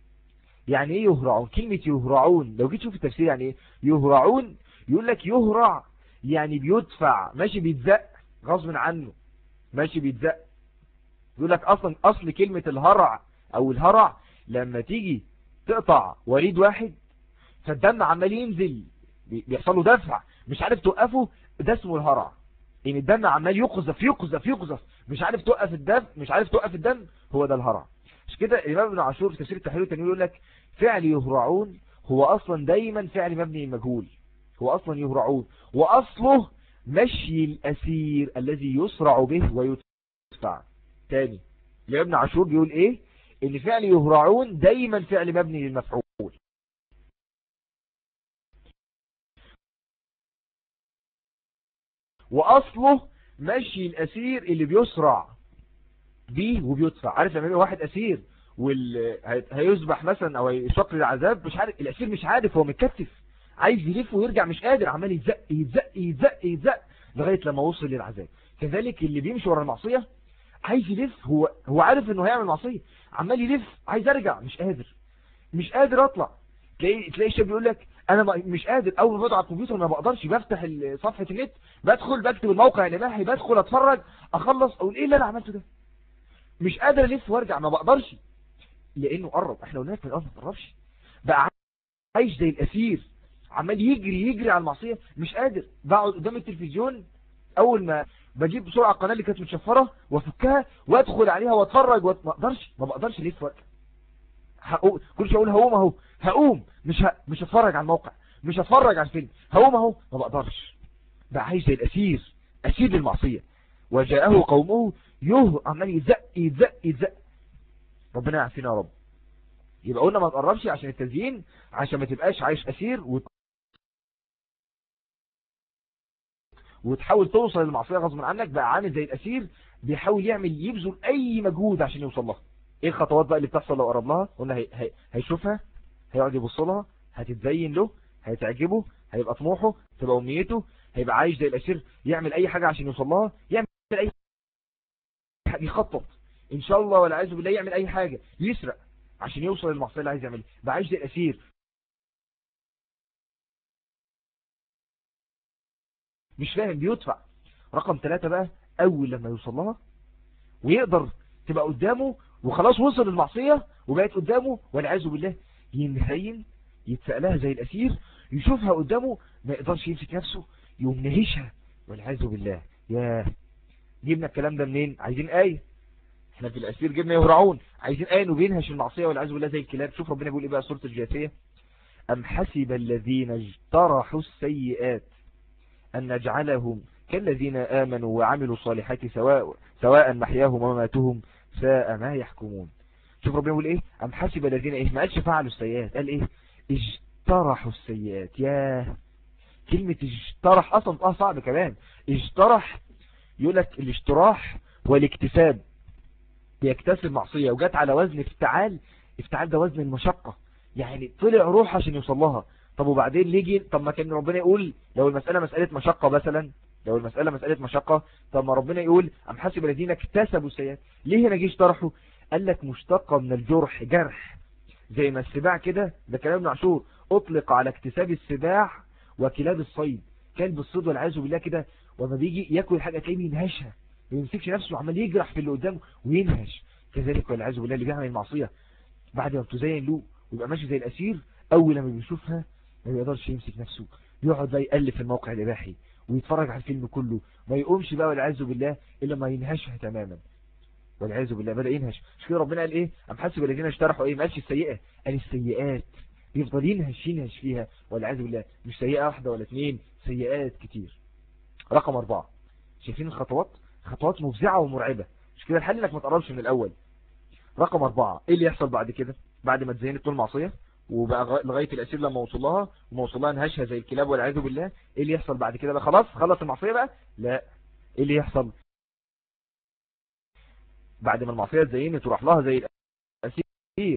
يعني ايه يهرعون كلمة يهرعون لو جيت تشوف التفسير يعني ايه يهرعون يقول لك يهرع يعني بيدفع ماشي بيتزق غصب عنه ماشي بيتزق يقول لك اصلا اصل كلمة الهرع او الهرع لما تيجي تقطع وريد واحد فالدم عمال ينزل بيحصل له دفع مش عارف توقفه ده اسمه الهرع ان الدم عمال يقذف يقذف يقذف مش عارف توقف الدم مش عارف توقف الدم هو ده الهرع مش كده الإمام ابن عاشور في تفسير التحرير التنوير يقول لك فعل يهرعون هو أصلا دايما فعل مبني مجهول هو أصلا يهرعون وأصله مشي الأسير الذي يسرع به ويدفع تاني الإمام ابن عاشور بيقول إيه إن فعل يهرعون دايما فعل مبني للمفعول وأصله مشي الأسير اللي بيسرع بيه وبيدفع عارف لما يبقى واحد أسير وال... هيذبح مثلا او يشق العذاب مش عارف الاسير مش عارف هو متكتف عايز يلف ويرجع مش قادر عمال يتزق يتزق يتزق يتزق لغايه لما وصل للعذاب كذلك اللي بيمشي ورا المعصيه عايز يلف هو هو عارف انه هيعمل معصيه عمال يلف عايز ارجع مش قادر مش قادر اطلع تلاقي تلاقي الشاب بيقول لك انا مش قادر اول ما بدخل على الكمبيوتر ما بقدرش بفتح صفحه النت بدخل بكتب الموقع الاباحي بدخل اتفرج اخلص اقول ايه اللي انا عملته ده مش قادر الف وارجع ما بقدرش لانه قرب احنا قلنا لك من الاول ما تقربش بقى عايش زي الاسير عمال يجري يجري على المعصيه مش قادر بقعد قدام التلفزيون اول ما بجيب بسرعه القناه اللي كانت متشفره وافكها وادخل عليها واتفرج وما اقدرش ما بقدرش الف وقت هقوم كل شويه اقول هقوم اهو هقوم مش ه... مش هتفرج على الموقع مش هتفرج على الفيلم هقوم اهو ما بقدرش بقى عايش زي الاسير اسير المعصيه وجاءه قومه يه عمال يزق يزق يزق ربنا يعافينا يا رب يبقى قلنا ما تقربش عشان التزيين عشان ما تبقاش عايش اسير وت... وتحاول توصل للمعصيه غصب عنك بقى عامل زي الاسير بيحاول يعمل يبذل اي مجهود عشان يوصل لها ايه الخطوات بقى اللي بتحصل لو قرب لها قلنا هي... هي... هيشوفها هيقعد يبص لها هتتزين له هيتعجبه هيبقى طموحه تبقى امنيته هيبقى عايش زي الاسير يعمل اي حاجة عشان يوصل لها يعمل اي حاجة يخطط ان شاء الله ولا عايزه بالله يعمل اي حاجة يسرق عشان يوصل للمعصية اللي عايز يعملها بقى عايش زي الاسير مش فاهم بيدفع رقم ثلاثة بقى اول لما يوصل لها ويقدر تبقى قدامه وخلاص وصل للمعصية وبقت قدامه والعياذ بالله ينهين يتسألها زي الأسير يشوفها قدامه ما يقدرش يمسك نفسه يقوم نهشها والعياذ بالله ياه جبنا الكلام ده منين عايزين آية احنا في الأسير جبنا يهرعون عايزين آية انه بينهش المعصية والعياذ بالله زي الكلاب شوف ربنا بيقول ايه بقى سورة الجاثية أم حسب الذين اجترحوا السيئات أن نجعلهم كالذين آمنوا وعملوا الصالحات سواء سواء محياهم ومماتهم ساء ما يحكمون شوف ربنا يقول ايه أم حسب الذين ايه ما قالش فعلوا السيئات قال ايه اجترحوا السيئات ياه كلمة اجترح اصلا اه صعب كمان اجترح يقول لك الاجتراح والاكتساب بيكتسب معصية وجات على وزن افتعال افتعال ده وزن المشقة يعني طلع روح عشان يوصل لها طب وبعدين ليجي طب ما كان ربنا يقول لو المسألة مسألة مشقة مثلا لو المسألة مسألة مشقة طب ما ربنا يقول أم حسب الذين اكتسبوا السيئات ليه هنا جيش طرحه قال لك مشتقة من الجرح جرح زي ما السباع كده ده كلام ابن عاشور اطلق على اكتساب السباع وكلاب الصيد كلب الصيد والعياذ بالله كده وما بيجي ياكل حاجة تلاقيه بينهشها ما يمسكش نفسه وعمال يجرح في اللي قدامه وينهش كذلك والعياذ بالله اللي بيعمل المعصية بعد ما بتزين له ويبقى ماشي زي الأسير أول لما بيشوفها ما بيقدرش يمسك نفسه يقعد بقى يقلب في الموقع الإباحي ويتفرج على الفيلم كله ما يقومش بقى والعياذ بالله إلا ما ينهشها تماما والعياذ بالله بدأ ينهش مش كده ربنا قال إيه أم حسب الذين اشترحوا إيه ما قالش السيئة قال السيئات يفضل ينهش ينهش فيها والعياذ بالله مش سيئة واحدة ولا اثنين سيئات كتير رقم أربعة شايفين الخطوات خطوات مفزعة ومرعبة مش كده الحل انك ما تقربش من الأول رقم أربعة إيه اللي يحصل بعد كده بعد ما تزينت طول معصية وبقى لغاية الأسير لما وصل لها وما وصل لها نهشها زي الكلاب والعياذ بالله ايه اللي يحصل بعد كده بقى خلاص خلص المعصية بقى لا ايه اللي يحصل بعد ما المعصية تزينت وراح لها زي الأسير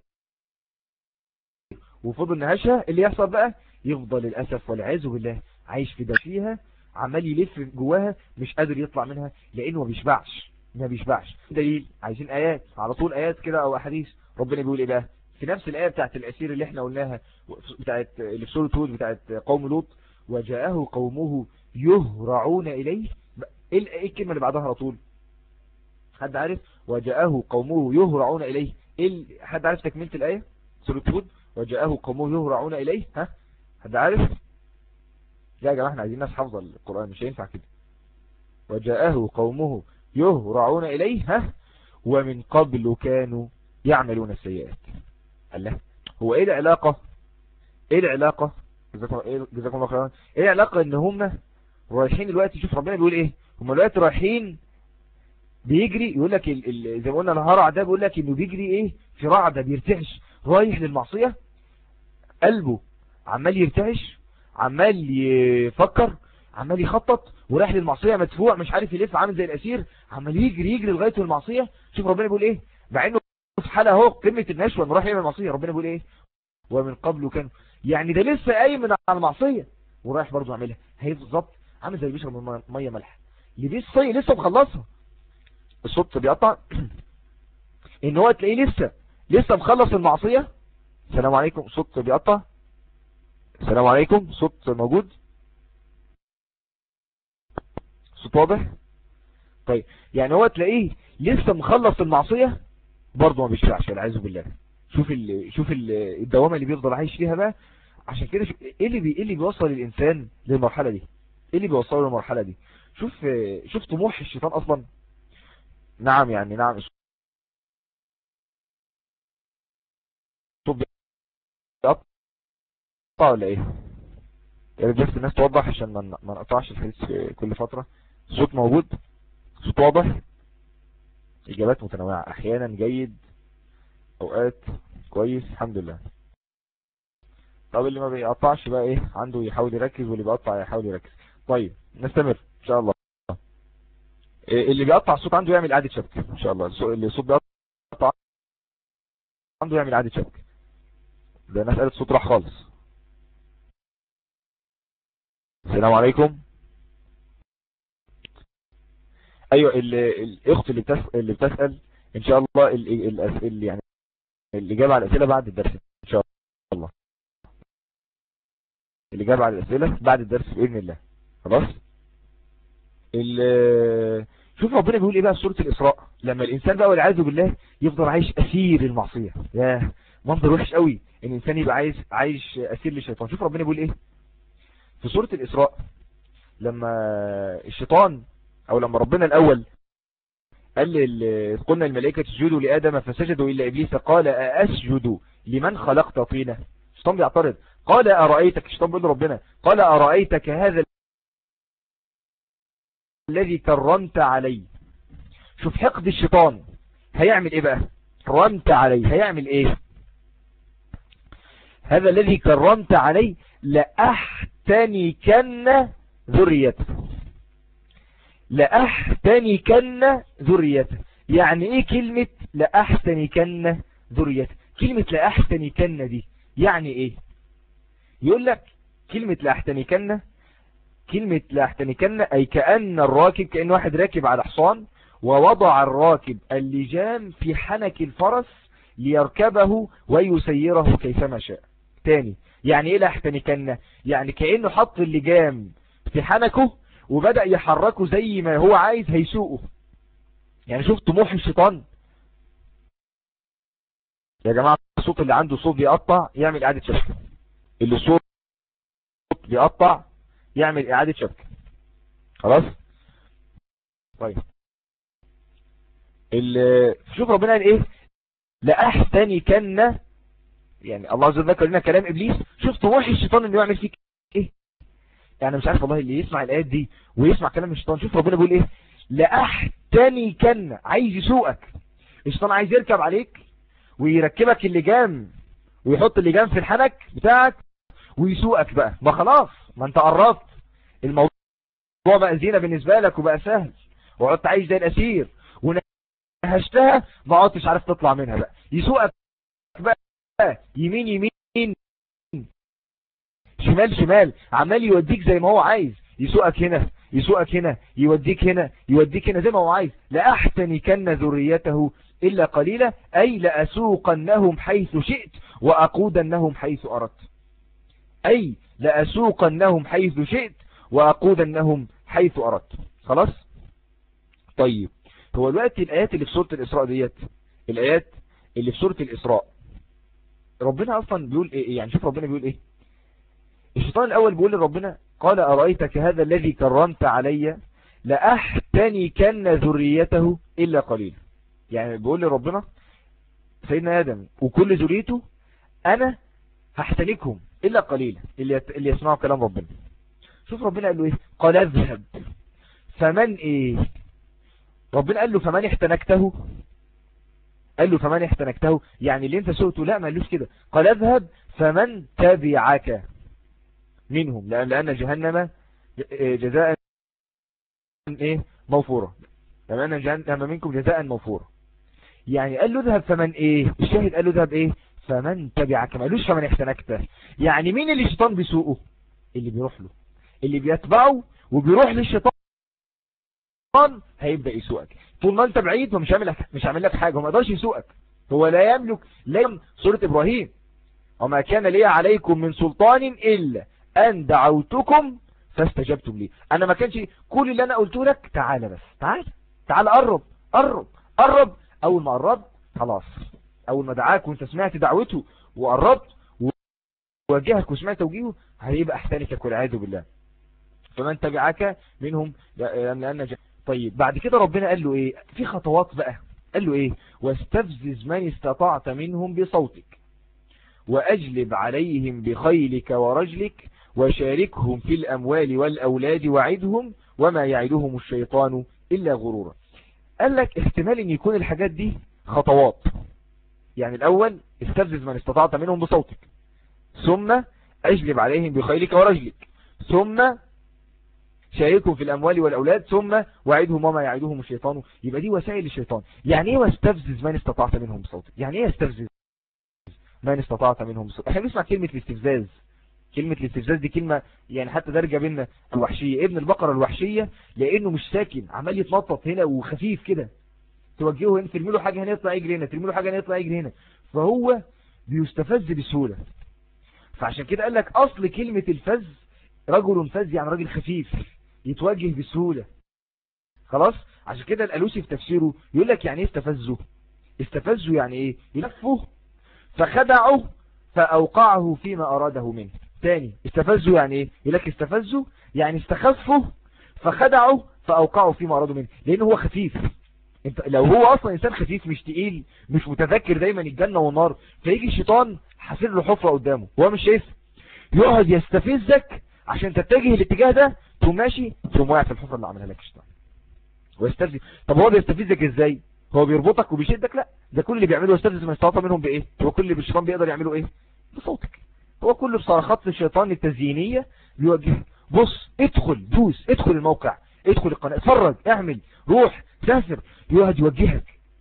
وفضل نهشها اللي يحصل بقى يفضل للأسف والعياذ بالله عايش في دفيها عمال يلف جواها مش قادر يطلع منها لأنه ما بيشبعش ما بيشبعش دليل عايزين آيات على طول آيات كده أو أحاديث ربنا بيقول إيه بقى في نفس الآية بتاعت الأسير اللي احنا قلناها بتاعت اللي في سورة هود بتاعت قوم لوط وجاءه قومه يهرعون إليه ايه الكلمة اللي بعدها على طول حد عارف وجاءه قومه يهرعون إليه إيه حد عارف تكملة الآية سورة هود وجاءه قومه يهرعون إليه ها حد عارف لا يا جماعة احنا عايزين ناس حافظة القرآن مش هينفع كده وجاءه قومه يهرعون إليه ها ومن قبل كانوا يعملون السيئات الله هو ايه العلاقة ايه العلاقة جزاكم الله خيرا ايه العلاقة ان هم رايحين دلوقتي شوف ربنا بيقول ايه هم دلوقتي رايحين بيجري يقول لك ال ال زي ما قلنا الهرع ده بيقول لك انه بيجري ايه في رعدة بيرتعش رايح للمعصية قلبه عمال يرتعش عمال يفكر عمال يخطط ورايح للمعصية مدفوع مش عارف يلف عامل زي الاسير عمال يجري يجري لغاية المعصية شوف ربنا بيقول ايه مع انه في حالة اهو قمة النشوة انه راح يعمل معصية ربنا بيقول ايه ومن قبله كان يعني ده لسه قايم من على المعصية ورايح برضه يعملها هي بالظبط عامل زي اللي بيشرب من ميه ملح اللي بيصي لسه مخلصها الصوت بيقطع ان هو تلاقيه لسه لسه مخلص المعصية السلام عليكم صوت بيقطع السلام عليكم صوت موجود صوت واضح طيب يعني هو تلاقيه لسه مخلص المعصية برضه ما بيشفعش والعياذ بالله شوف ال شوف ال الدوامه اللي بيفضل عايش فيها بقى عشان كده ايه اللي بي ايه اللي بيوصل الانسان للمرحله دي ايه اللي بيوصله للمرحله دي شوف شوف طموح الشيطان اصلا نعم يعني نعم طب يقطع ولا ايه يا ريت بس الناس توضح عشان ما ما نقطعش الحديث كل فتره الصوت موجود صوت واضح اجابات متنوعه احيانا جيد اوقات كويس الحمد لله طب اللي ما بيقطعش بقى ايه عنده يحاول يركز واللي بيقطع يحاول يركز طيب نستمر ان شاء الله إيه اللي بيقطع الصوت عنده يعمل اعاده شبكه ان شاء الله اللي الصوت بيقطع عنده يعمل عادة شبك ده مسألة صوت راح خالص السلام عليكم ايوه الاخت اللي بتسأل, اللي بتسأل ان شاء الله اللي يعني الاجابة على الاسئلة بعد الدرس ان شاء الله الاجابة على الاسئلة بعد الدرس باذن الله خلاص شوف ربنا بيقول ايه بقى في سورة الاسراء لما الانسان بقى والعياذ بالله يفضل عايش اسير المعصية ياه منظر وحش قوي ان الانسان يبقى عايز عايش اسير للشيطان شوف ربنا بيقول ايه في سورة الاسراء لما الشيطان او لما ربنا الاول قال قلنا الملائكة تسجدوا لآدم فسجدوا إلا إبليس قال أسجد لمن خلقت طينة الشيطان بيعترض قال أرأيتك الشيطان بيقول ربنا قال أرأيتك هذا الذي كرمت علي شوف حقد الشيطان هيعمل ايه بقى كرمت علي هيعمل ايه هذا الذي كرمت علي لأحتنكن ذريته لأحتنكن ذريته يعني ايه كلمة لأحتنكن ذريته كلمة لأحتنكن دي يعني ايه يقول لك كلمة لأحتنكن كلمة لأحتنكن أي كأن الراكب كأن واحد راكب على حصان ووضع الراكب اللجام في حنك الفرس ليركبه ويسيره كيفما شاء تاني يعني ايه لأحتنكن يعني كأنه حط اللجام في حنكه وبدأ يحركه زي ما هو عايز هيسوقه يعني شوف طموح الشيطان يا جماعة الصوت اللي عنده صوت بيقطع يعمل إعادة شبكة اللي صوت بيقطع يعمل إعادة شبكة خلاص طيب اللي شوف ربنا قال ايه لأحتني كان يعني الله عز وجل ذكر لنا كلام إبليس شوف طموح الشيطان انه يعمل فيك ايه يعني مش عارف والله اللي يسمع الآيات دي ويسمع كلام الشيطان شوف ربنا بيقول ايه لأحتني كان عايز يسوقك الشيطان عايز يركب عليك ويركبك اللجام ويحط اللجام في الحنك بتاعك ويسوقك بقى ما خلاص ما انت قربت الموضوع بقى زينة بالنسبة لك وبقى سهل وقعدت عايش زي الأسير ونهشتها ما عدتش عارف تطلع منها بقى يسوقك بقى يمين يمين شمال شمال عمال يوديك زي ما هو عايز يسوقك هنا يسوقك هنا يوديك هنا يوديك هنا زي ما هو عايز لأحتنكن ذريته إلا قليلا أي لأسوقنهم حيث شئت وأقودنهم حيث أردت أي لأسوقنهم حيث شئت وأقودنهم حيث أردت خلاص طيب هو دلوقتي الآيات اللي في سورة الإسراء ديت الآيات اللي في سورة الإسراء ربنا أصلا بيقول إيه يعني شوف ربنا بيقول إيه الشيطان الأول بيقول لربنا قال أرأيتك هذا الذي كرمت علي لأحتنكن ذريته إلا قليل يعني بيقول لربنا سيدنا آدم وكل ذريته أنا هحتنكهم إلا قليلا اللي, اللي يسمعوا كلام ربنا شوف ربنا قال له إيه قال اذهب فمن إيه ربنا قال له فمن احتنكته قال له فمن احتنكته يعني اللي انت سوقته لا ما قالوش كده قال اذهب فمن تبعك منهم لأن, لأن جهنم جزاء ايه موفورة لأن جهنم منكم جزاء موفورة يعني قال له اذهب فمن ايه الشاهد قال له اذهب ايه فمن تبعك ما قالوش فمن احتنكته يعني مين اللي الشيطان بيسوقه اللي بيروح له اللي بيتبعه وبيروح للشيطان هيبدأ يسوقك طول ما انت بعيد هو مش عامل لك مش عامل لك حاجه هو ما يقدرش يسوقك هو لا يملك لا يملك سوره ابراهيم وما كان لي عليكم من سلطان الا ان دعوتكم فاستجبتم لي انا ما كانش كل اللي انا قلته لك تعالى بس تعالى تعالى قرب قرب قرب اول ما قربت خلاص اول ما دعاك وانت سمعت دعوته وقربت وواجهك وسمعت توجيهه هيبقى احسنك والعياذ بالله فمن تبعك منهم لأن طيب بعد كده ربنا قال له ايه في خطوات بقى قال له ايه واستفزز من استطعت منهم بصوتك واجلب عليهم بخيلك ورجلك وشاركهم في الاموال والاولاد وعدهم وما يعدهم الشيطان الا غرورا قال لك احتمال ان يكون الحاجات دي خطوات يعني الاول استفزز من استطعت منهم بصوتك ثم اجلب عليهم بخيلك ورجلك ثم شاركهم في الأموال والأولاد ثم وعدهم وما يعدهم الشيطان يبقى دي وسائل الشيطان يعني ايه واستفزز من استطعت منهم بصوتك يعني ايه يستفزز من استطعت منهم بصوتك احنا بنسمع كلمة الاستفزاز كلمة الاستفزاز دي كلمة يعني حتى درجة بين الوحشية ابن البقرة الوحشية لانه مش ساكن عمال يتنطط هنا وخفيف كده توجهه هنا ترمي له حاجة هنا يطلع يجري هنا ترمي له حاجة هنا يطلع يجري هنا فهو بيستفز بسهولة فعشان كده قال لك اصل كلمة الفز رجل فز يعني راجل خفيف يتوجه بسهولة خلاص عشان كده الالوسي في تفسيره يقول لك يعني ايه استفزه استفزه يعني ايه يلفه فخدعه فاوقعه فيما اراده منه تاني استفزه يعني ايه يقول لك استفزه يعني استخفه فخدعه فاوقعه فيما اراده منه لان هو خفيف انت لو هو اصلا انسان خفيف مش تقيل مش متذكر دايما الجنة والنار فيجي الشيطان حاسر له حفرة قدامه هو مش شايف يقعد يستفزك عشان تتجه الاتجاه ده تقوم ماشي تقوم واقع في الحفرة اللي عملها لك الشيطان ويستفزك طب هو بيستفزك ازاي هو بيربطك وبيشدك لا ده كل اللي بيعمله يستفز من استطاع منهم بايه هو كل اللي الشيطان بيقدر يعمله ايه بصوتك هو كل بصرخات الشيطان التزيينية بيوجهك بص ادخل دوس ادخل الموقع ادخل القناة اتفرج اعمل روح سافر يقعد يوجهك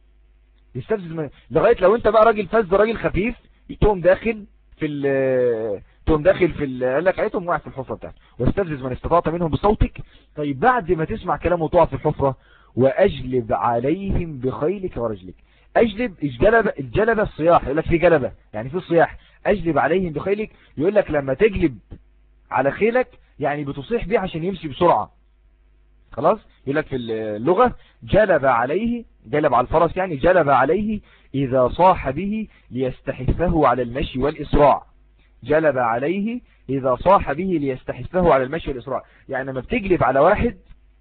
يستفزز من... لغاية لو انت بقى راجل فز راجل خفيف تقوم داخل في ال تقوم داخل في ال قال لك عيتهم واقع في الحفرة بتاعته واستفزز من استطعت منهم بصوتك طيب بعد ما تسمع كلامه وتقع في الحفرة واجلب عليهم بخيلك ورجلك اجلب الجلبة الجلبة الصياح يقول لك في جلبة يعني في صياح اجلب عليهم بخيلك يقول لك لما تجلب على خيلك يعني بتصيح بيه عشان يمشي بسرعة خلاص يقول لك في اللغة جلب عليه جلب على الفرس يعني جلب عليه إذا صاح به ليستحفه على المشي والإسراع جلب عليه إذا صاح به ليستحفه على المشي والإسراع يعني لما بتجلب على واحد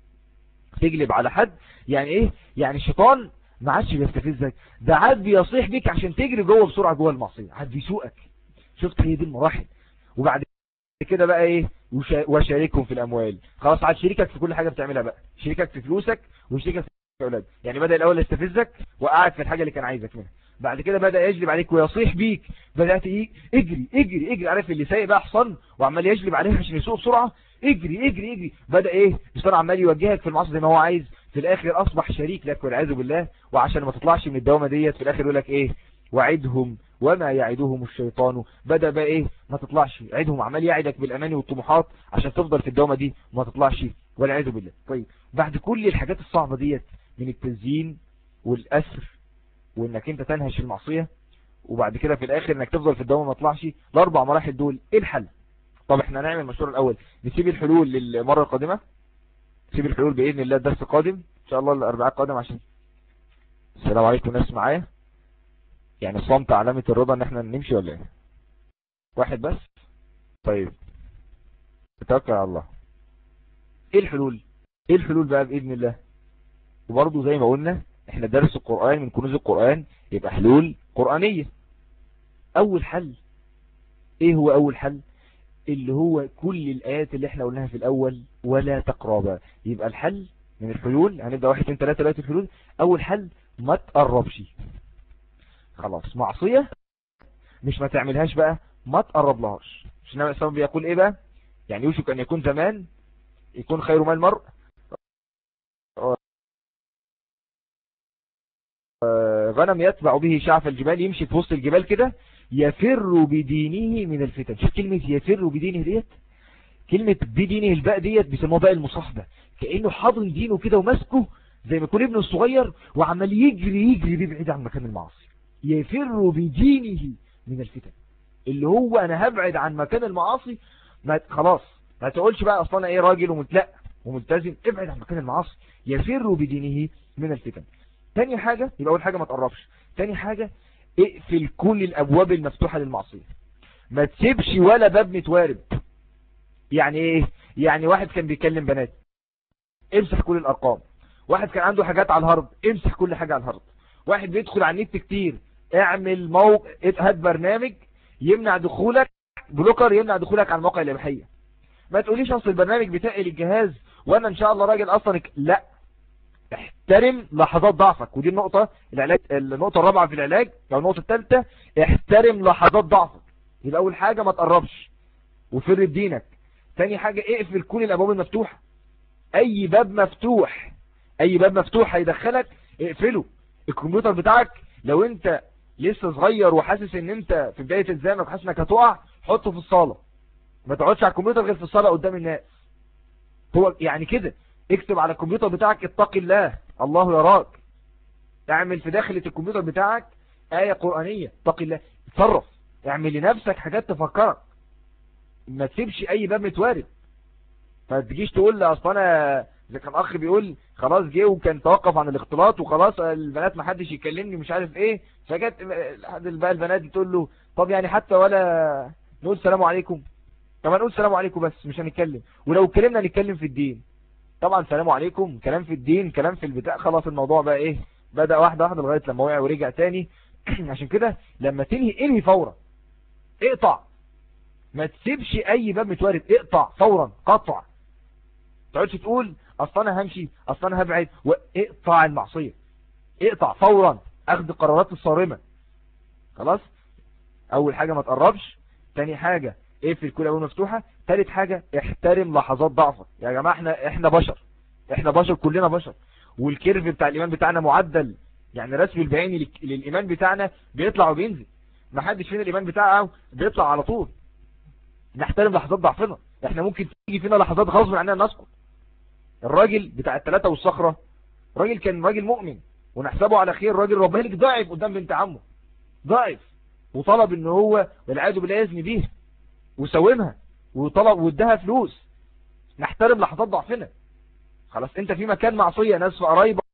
تجلب على حد يعني إيه يعني الشيطان ما عادش بيستفزك ده عاد بيصيح بيك عشان تجري جوه بسرعة جوه المعصية عاد بيسوقك شفت هي دي المراحل وبعد كده بقى ايه وشاركهم في الاموال خلاص عاد شريكك في كل حاجة بتعملها بقى شريكك في فلوسك وشريكك في اولاد يعني بدأ الاول يستفزك وقعد في الحاجة اللي كان عايزك منها بعد كده بدأ يجلب عليك ويصيح بيك بدأت ايه اجري اجري اجري عارف اللي سايق بقى حصان وعمال يجلب عليك عشان يسوق بسرعة اجري اجري اجري بدأ ايه الشيطان عمال يوجهك في المعصية زي ما هو عايز في الاخر اصبح شريك لك والعياذ بالله وعشان ما تطلعش من الدوامة ديت في الاخر يقول لك ايه وعدهم وما يعدهم الشيطان بدأ بقى ايه ما تطلعش عدهم عمال يعدك بالاماني والطموحات عشان تفضل في الدوامة دي وما تطلعش والعياذ بالله طيب بعد كل الحاجات الصعبة ديت من التزيين والأسر وانك انت تنهش المعصية وبعد كده في الاخر انك تفضل في الدوامة ما تطلعش الاربع مراحل دول ايه الحل طب احنا نعمل المشروع الاول نسيب الحلول للمرة القادمة نسيب الحلول باذن الله الدرس القادم ان شاء الله الاربعاء القادم عشان السلام عليكم ناس معايا يعني الصمت علامة الرضا ان احنا نمشي ولا ايه واحد بس طيب توكل على الله ايه الحلول ايه الحلول بقى باذن الله وبرضه زي ما قلنا احنا درس القرآن من كنوز القرآن يبقى حلول قرآنية اول حل ايه هو اول حل اللي هو كل الايات اللي احنا قلناها في الاول ولا تقربا يبقى الحل من الحلول هنبدأ واحد اثنين ثلاثة دلوقتي الحلول اول حل ما تقربش خلاص معصية مش ما تعملهاش بقى ما تقرب لهاش مش النبي السلام بيقول ايه بقى يعني يوشك ان يكون زمان يكون خير ما المرء غنم يتبع به شعف الجبال يمشي في وسط الجبال كده يفر بدينه من الفتن شوف كلمة يفر بدينه ديت كلمة بدينه الباء ديت بيسموها باء المصاحبة كأنه حاضن دينه كده وماسكه زي ما يكون ابنه الصغير وعمال يجري يجري بيبعد عن مكان المعاصي يفر بدينه من الفتن اللي هو انا هبعد عن مكان المعاصي ما خلاص ما تقولش بقى اصلا ايه راجل ومتلق وملتزم ابعد عن مكان المعاصي يفر بدينه من الفتن تاني حاجة يبقى اول حاجة ما تقربش تاني حاجة اقفل كل الابواب المفتوحة للمعصية ما تسيبش ولا باب متوارب يعني ايه يعني واحد كان بيكلم بنات امسح كل الارقام واحد كان عنده حاجات على الهرب امسح كل حاجة على الهرب واحد بيدخل على النت كتير اعمل موقع هات برنامج يمنع دخولك بلوكر يمنع دخولك على المواقع الاباحيه ما تقوليش اصل البرنامج بتاعي للجهاز وانا ان شاء الله راجل اصلا لا احترم لحظات ضعفك ودي النقطة العلاج النقطة الرابعة في العلاج او النقطة الثالثة احترم لحظات ضعفك يبقى اول حاجة ما تقربش وفر بدينك تاني حاجة اقفل كل الابواب المفتوحة اي باب مفتوح اي باب مفتوح هيدخلك اقفله الكمبيوتر بتاعك لو انت لسه صغير وحاسس ان انت في بداية الزامك وحاسس انك هتقع حطه في الصالة ما تقعدش على الكمبيوتر غير في الصالة قدام الناس هو يعني كده اكتب على الكمبيوتر بتاعك اتق الله الله يراك اعمل في داخلة الكمبيوتر بتاعك آية قرآنية اتق الله تصرف اعمل لنفسك حاجات تفكرك ما تسيبش اي باب متوارد فتجيش تقول لي اصل انا اذا كان اخ بيقول خلاص جه وكان توقف عن الاختلاط وخلاص البنات ما حدش يكلمني مش عارف ايه فجت لحد بقى البنات تقول له طب يعني حتى ولا نقول سلام عليكم طب نقول سلام عليكم بس مش هنتكلم ولو اتكلمنا نتكلم في الدين طبعا سلام عليكم كلام في الدين كلام في البتاع خلاص الموضوع بقى ايه بدأ واحدة واحدة لغاية لما وقع ورجع تاني عشان كده لما تنهي انهي فورا اقطع ما تسيبش اي باب متوارد اقطع فورا قطع تقعدش تقول اصل انا همشي اصل انا هبعد واقطع المعصية اقطع فورا اخذ قرارات الصارمة خلاص اول حاجة ما تقربش تاني حاجة اقفل كل ابواب مفتوحة تالت حاجة احترم لحظات ضعفك يا جماعة احنا احنا بشر احنا بشر كلنا بشر والكيرف بتاع الايمان بتاعنا معدل يعني رسم البياني للايمان بتاعنا بيطلع وبينزل ما حدش فينا الايمان بتاعه بيطلع على طول نحترم لحظات ضعفنا احنا ممكن تيجي فينا لحظات غصب عننا نسكت الراجل بتاع الثلاثة والصخرة راجل كان راجل مؤمن ونحسبه على خير راجل ربنا لك ضعف قدام بنت عمه ضعف وطلب ان هو والعياذ بالله يزني بيها وسومها وطلب وادها فلوس نحترم لحظات ضعفنا خلاص انت في مكان معصية ناس في قرايبك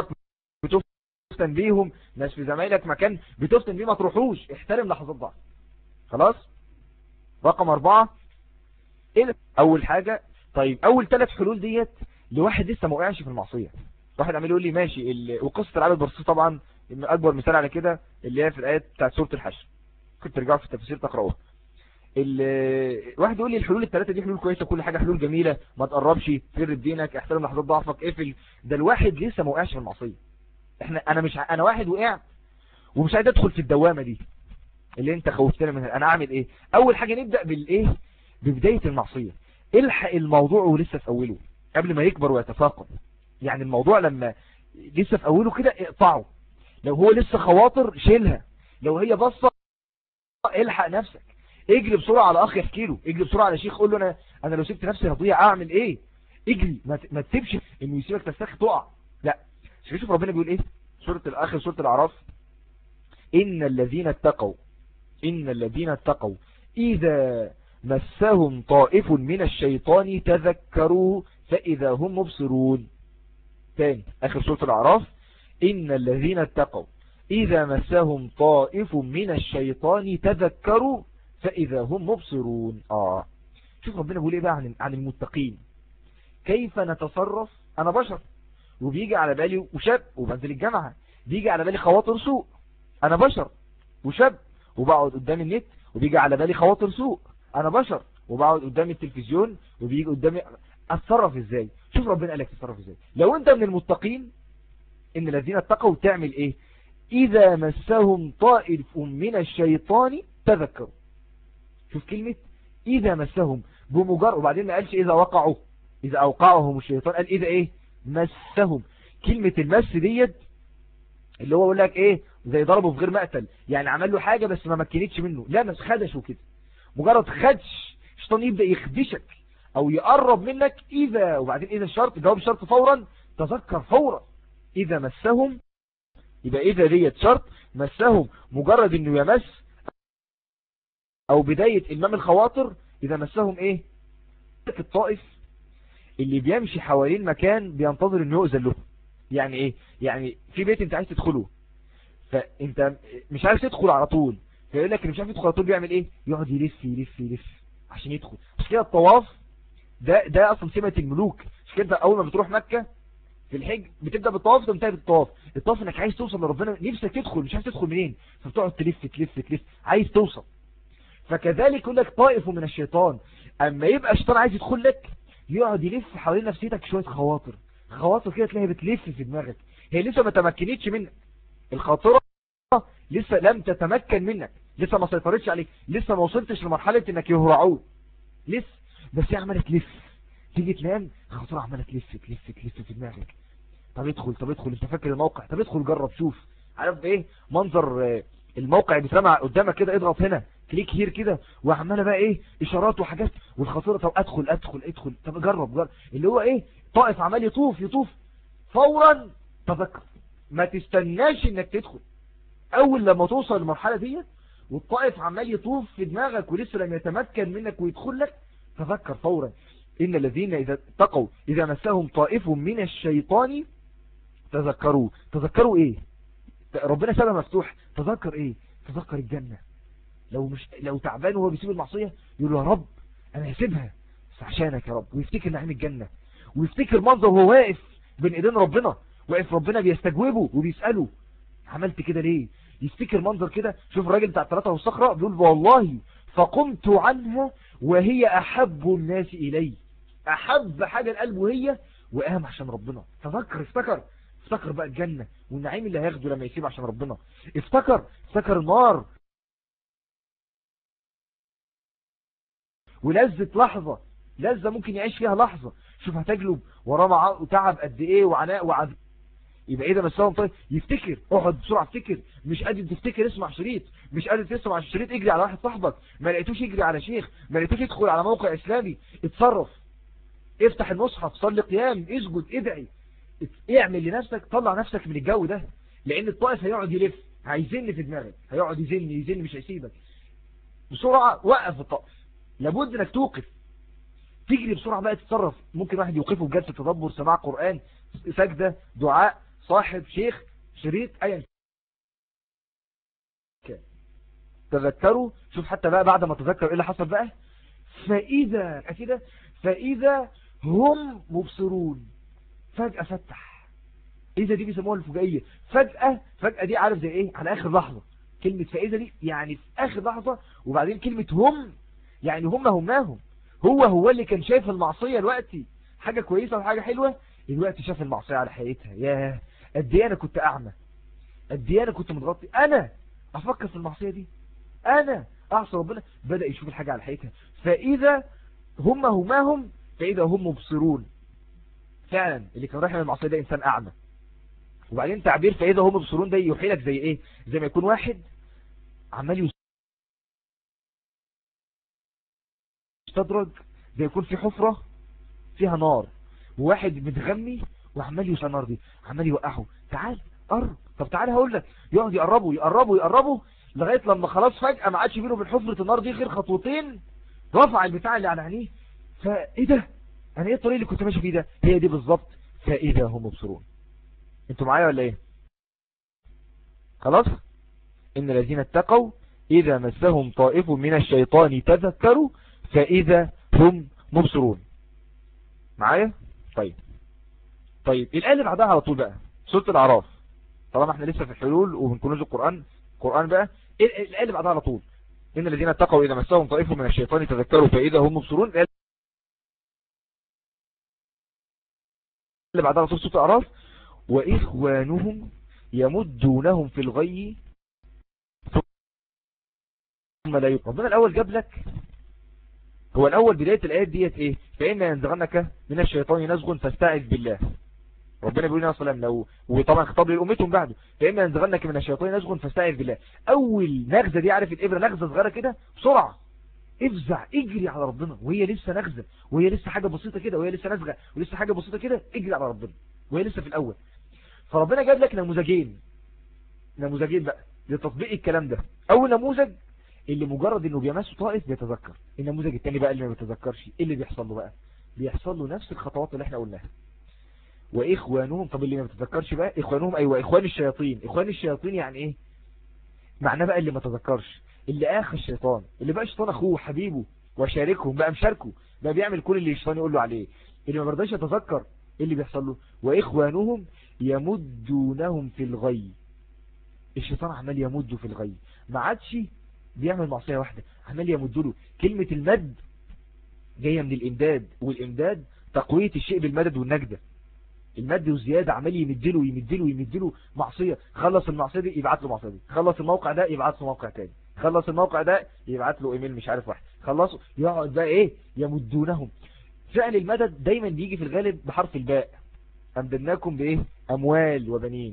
بتفتن بيهم ناس في زمايلك مكان بتفتن بيه ما تروحوش احترم لحظات ضعف خلاص رقم اربعة ايه اول حاجة طيب اول ثلاث حلول ديت لواحد لسه ما وقعش في المعصية واحد عمال يقول لي ماشي ال... وقصة العاب البرصيص طبعا اكبر مثال على كده اللي هي في الايات بتاعت سورة الحشر كنت ترجعوا في التفسير تقرأوها واحد يقول لي الحلول الثلاثه دي حلول كويسه كل حاجه حلول جميله ما تقربش فر دينك احترم لحظات ضعفك اقفل ده الواحد لسه ما وقعش في المعصيه احنا انا مش انا واحد وقع ومش عايز ادخل في الدوامه دي اللي انت خوفتنا منها انا اعمل ايه اول حاجه نبدا بالايه ببدايه المعصيه الحق الموضوع ولسه في اوله قبل ما يكبر ويتفاقم يعني الموضوع لما لسه في اوله كده اقطعه لو هو لسه خواطر شيلها لو هي بصه الحق نفسك اجري بسرعة على اخ يحكي له اجري بسرعة على شيخ قول له انا انا لو سبت نفسي هضيع اعمل ايه اجري ما تسيبش انه يسيبك تستخ تقع لا شوف ربنا بيقول ايه سورة الاخر سورة الاعراف ان الذين اتقوا ان الذين اتقوا اذا مسهم طائف من الشيطان تذكروا فاذا هم مبصرون تاني اخر سورة الاعراف ان الذين اتقوا إذا مسهم طائف من الشيطان تذكروا فإذا هم مبصرون آه شوف ربنا بيقول إيه بقى عن, عن المتقين كيف نتصرف أنا بشر وبيجي على بالي وشاب وبنزل الجامعة بيجي على بالي خواطر سوء أنا بشر وشاب وبقعد قدام النت وبيجي على بالي خواطر سوء أنا بشر وبقعد قدام التلفزيون وبيجي قدامي اتصرف ازاي شوف ربنا قال لك تتصرف ازاي لو انت من المتقين ان الذين اتقوا تعمل ايه اذا مسهم طائف من الشيطان تذكروا شوف كلمة إذا مسهم بمجرد وبعدين ما قالش إذا وقعوا إذا أوقعهم الشيطان قال إذا إيه مسهم كلمة المس ديت اللي هو يقول لك إيه زي ضربه في غير مقتل يعني عمل له حاجة بس ما مكنتش منه لا مس خدشه كده مجرد خدش الشيطان يبدأ يخدشك أو يقرب منك إذا وبعدين إذا الشرط جواب الشرط فورا تذكر فورا إذا مسهم يبقى إذا ديت شرط مسهم مجرد إنه يمس او بداية المام الخواطر اذا مسهم ايه الطائف اللي بيمشي حوالين مكان بينتظر انه يؤذن له يعني ايه يعني في بيت انت عايز تدخله فانت مش عايز تدخل على طول فيقول لك اللي مش عارف يدخل على طول بيعمل ايه يقعد يلف يلف يلف عشان يدخل مش كده الطواف ده ده اصلا سمة الملوك مش كده اول ما بتروح مكة في الحج بتبدأ بالطواف وتنتهي بالطواف الطواف انك عايز توصل لربنا نفسك تدخل مش عايز تدخل منين فبتقعد تلف تلف تلف عايز توصل فكذلك يقول لك طائف من الشيطان اما يبقى الشيطان عايز يدخل لك يقعد يلف حوالين نفسيتك شوية خواطر خواطر كده تلاقيها بتلف في دماغك هي لسه ما تمكنتش منك الخاطرة لسه لم تتمكن منك لسه ما سيطرتش عليك لسه ما وصلتش لمرحلة انك يهرعون لسه بس هي عمالة تلف تيجي تنام الخاطرة عمالة تلف تلف تلف في دماغك طب ادخل طب ادخل انت فاكر الموقع طب ادخل جرب شوف عارف ايه منظر الموقع بيسمع قدامك كده اضغط هنا كليك هير كده وعماله بقى ايه اشارات وحاجات والخطيره طب ادخل ادخل ادخل طب جرب جرب اللي هو ايه طائف عمال يطوف يطوف فورا تذكر ما تستناش انك تدخل اول لما توصل للمرحله دي والطائف عمال يطوف في دماغك ولسه لم يتمكن منك ويدخل لك تذكر فورا إن الذين إذا اتقوا إذا مسهم طائف من الشيطان تذكروا تذكروا إيه ربنا سابها مفتوح تذكر إيه تذكر الجنة لو مش لو تعبان وهو بيسيب المعصية يقول له يا رب أنا هسيبها بس عشانك يا رب ويفتكر نعيم الجنة ويفتكر منظر وهو واقف بين ايدين ربنا واقف ربنا بيستجوبه وبيسأله عملت كده ليه يفتكر منظر كده شوف الراجل بتاع الثلاثة والصخرة بيقول والله فقمت عنها وهي أحب الناس إلي أحب حاجة لقلبه هي وقام عشان ربنا تذكر افتكر افتكر بقى الجنة والنعيم اللي هياخده لما يسيب عشان ربنا افتكر افتكر النار ولذة لحظة لذة ممكن يعيش فيها لحظة شوف هتجلب وراه تعب قد ايه وعناء وعذاب يبقى ايه ده مساهم طيب يفتكر اقعد بسرعة افتكر مش قادر تفتكر اسمع شريط مش قادر تسمع الشريط اجري على واحد صاحبك ما لقيتوش يجري على شيخ ما لقيتوش يدخل على موقع اسلامي اتصرف افتح المصحف صلي قيام اسجد ادعي اعمل لنفسك طلع نفسك من الجو ده لان الطائف هيقعد يلف هيزن في دماغك هيقعد يزن يزن مش هيسيبك بسرعة وقف الطائف لابد انك توقف تجري بسرعة بقى تتصرف ممكن واحد يوقفه بجلسة تدبر سماع قرآن سجدة دعاء صاحب شيخ شريط ايا كان تذكروا شوف حتى بقى بعد ما تذكر ايه اللي حصل بقى فاذا كده فاذا هم مبصرون فجأة فتح اذا دي بيسموها الفجائية فجأة فجأة دي عارف زي ايه على اخر لحظة كلمة فاذا دي يعني في اخر لحظة وبعدين كلمة هم يعني هم هماهم هو هو اللي كان شايف المعصية دلوقتي حاجة كويسة وحاجة حلوة دلوقتي شاف المعصية على حقيقتها ياه قد ايه انا كنت اعمى قد ايه انا كنت متغطي انا افكر في المعصية دي انا اعصى ربنا بدأ يشوف الحاجة على حقيقتها فاذا هم هماهم فاذا هم مبصرون فعلا اللي كان رايح من المعصية ده انسان اعمى وبعدين تعبير فاذا هم مبصرون ده يوحيلك زي ايه زي ما يكون واحد عمال يستدرج زي يكون في حفرة فيها نار وواحد متغمي وعمال يوصل النار دي عمال يوقعه تعال قرب طب تعال هقول لك يقعد يقربوا يقربوا يقربوا لغايه لما خلاص فجأة ما عادش بينه وبين حفرة النار دي غير خطوتين رفع البتاع اللي على عينيه فايه ده انا ايه الطريق اللي كنت ماشي فيه ده هي دي بالظبط فاذا هم مبصرون انتوا معايا ولا ايه خلاص ان الذين اتقوا اذا مسهم طائف من الشيطان تذكروا فاذا هم مبصرون معايا طيب طيب الآية اللي بعدها على طول بقى سورة الأعراف طالما احنا لسه في الحلول ومن كنوز القرآن القرآن بقى الآية اللي بعدها على طول إن الذين اتقوا إذا مسهم طائف من الشيطان تذكروا فإذا هم مبصرون الآية اللي بعدها على طول سورة الأعراف وإخوانهم يمدونهم في الغي ثم لا يقرب ربنا الأول جاب لك هو الأول بداية الآيات ديت إيه فإن ينزغنك من الشيطان نزغ فاستعذ بالله ربنا بيقول لنا صلى الله عليه وسلم وطبعا خطاب لأمتهم بعده فإما ينزغنك من الشيطان نزغ فاستعذ بالله أول نغزة دي عارف الإبرة نغزة صغيرة كده بسرعة افزع اجري على ربنا وهي لسه نغزة وهي لسه حاجة بسيطة كده وهي لسه نزغة ولسه حاجة بسيطة كده اجري على ربنا وهي لسه في الأول فربنا جاب لك نموذجين نموذجين بقى لتطبيق الكلام ده أول نموذج اللي مجرد انه بيمس طائف بيتذكر النموذج التاني بقى اللي ما بيتذكرش ايه اللي بيحصل له بقى بيحصل له نفس الخطوات اللي احنا قلناها واخوانهم طب اللي ما بيتذكرش بقى اخوانهم ايوه اخوان الشياطين اخوان الشياطين يعني ايه معناه بقى اللي ما تذكرش اللي اخ الشيطان اللي بقى الشيطان اخوه حبيبه وشاركهم بقى مشاركه بقى بيعمل كل اللي الشيطان يقول له عليه اللي ما برضاش يتذكر ايه اللي بيحصل له واخوانهم يمدونهم في الغي الشيطان عمال يمده في الغي ما عادش بيعمل معصية واحدة عمال يمد له كلمة المد جاية من الامداد والامداد تقوية الشيء بالمدد والنجدة المد والزيادة عمال يمدله يمدله يمدله معصية خلص المعصية دي يبعت له معصية دي خلص الموقع ده يبعت له موقع تاني خلص الموقع ده يبعت له ايميل مش عارف واحد خلصوا يقعد بقى ايه يمدونهم فعل المدد دايما بيجي في الغالب بحرف الباء امددناكم بايه اموال وبنين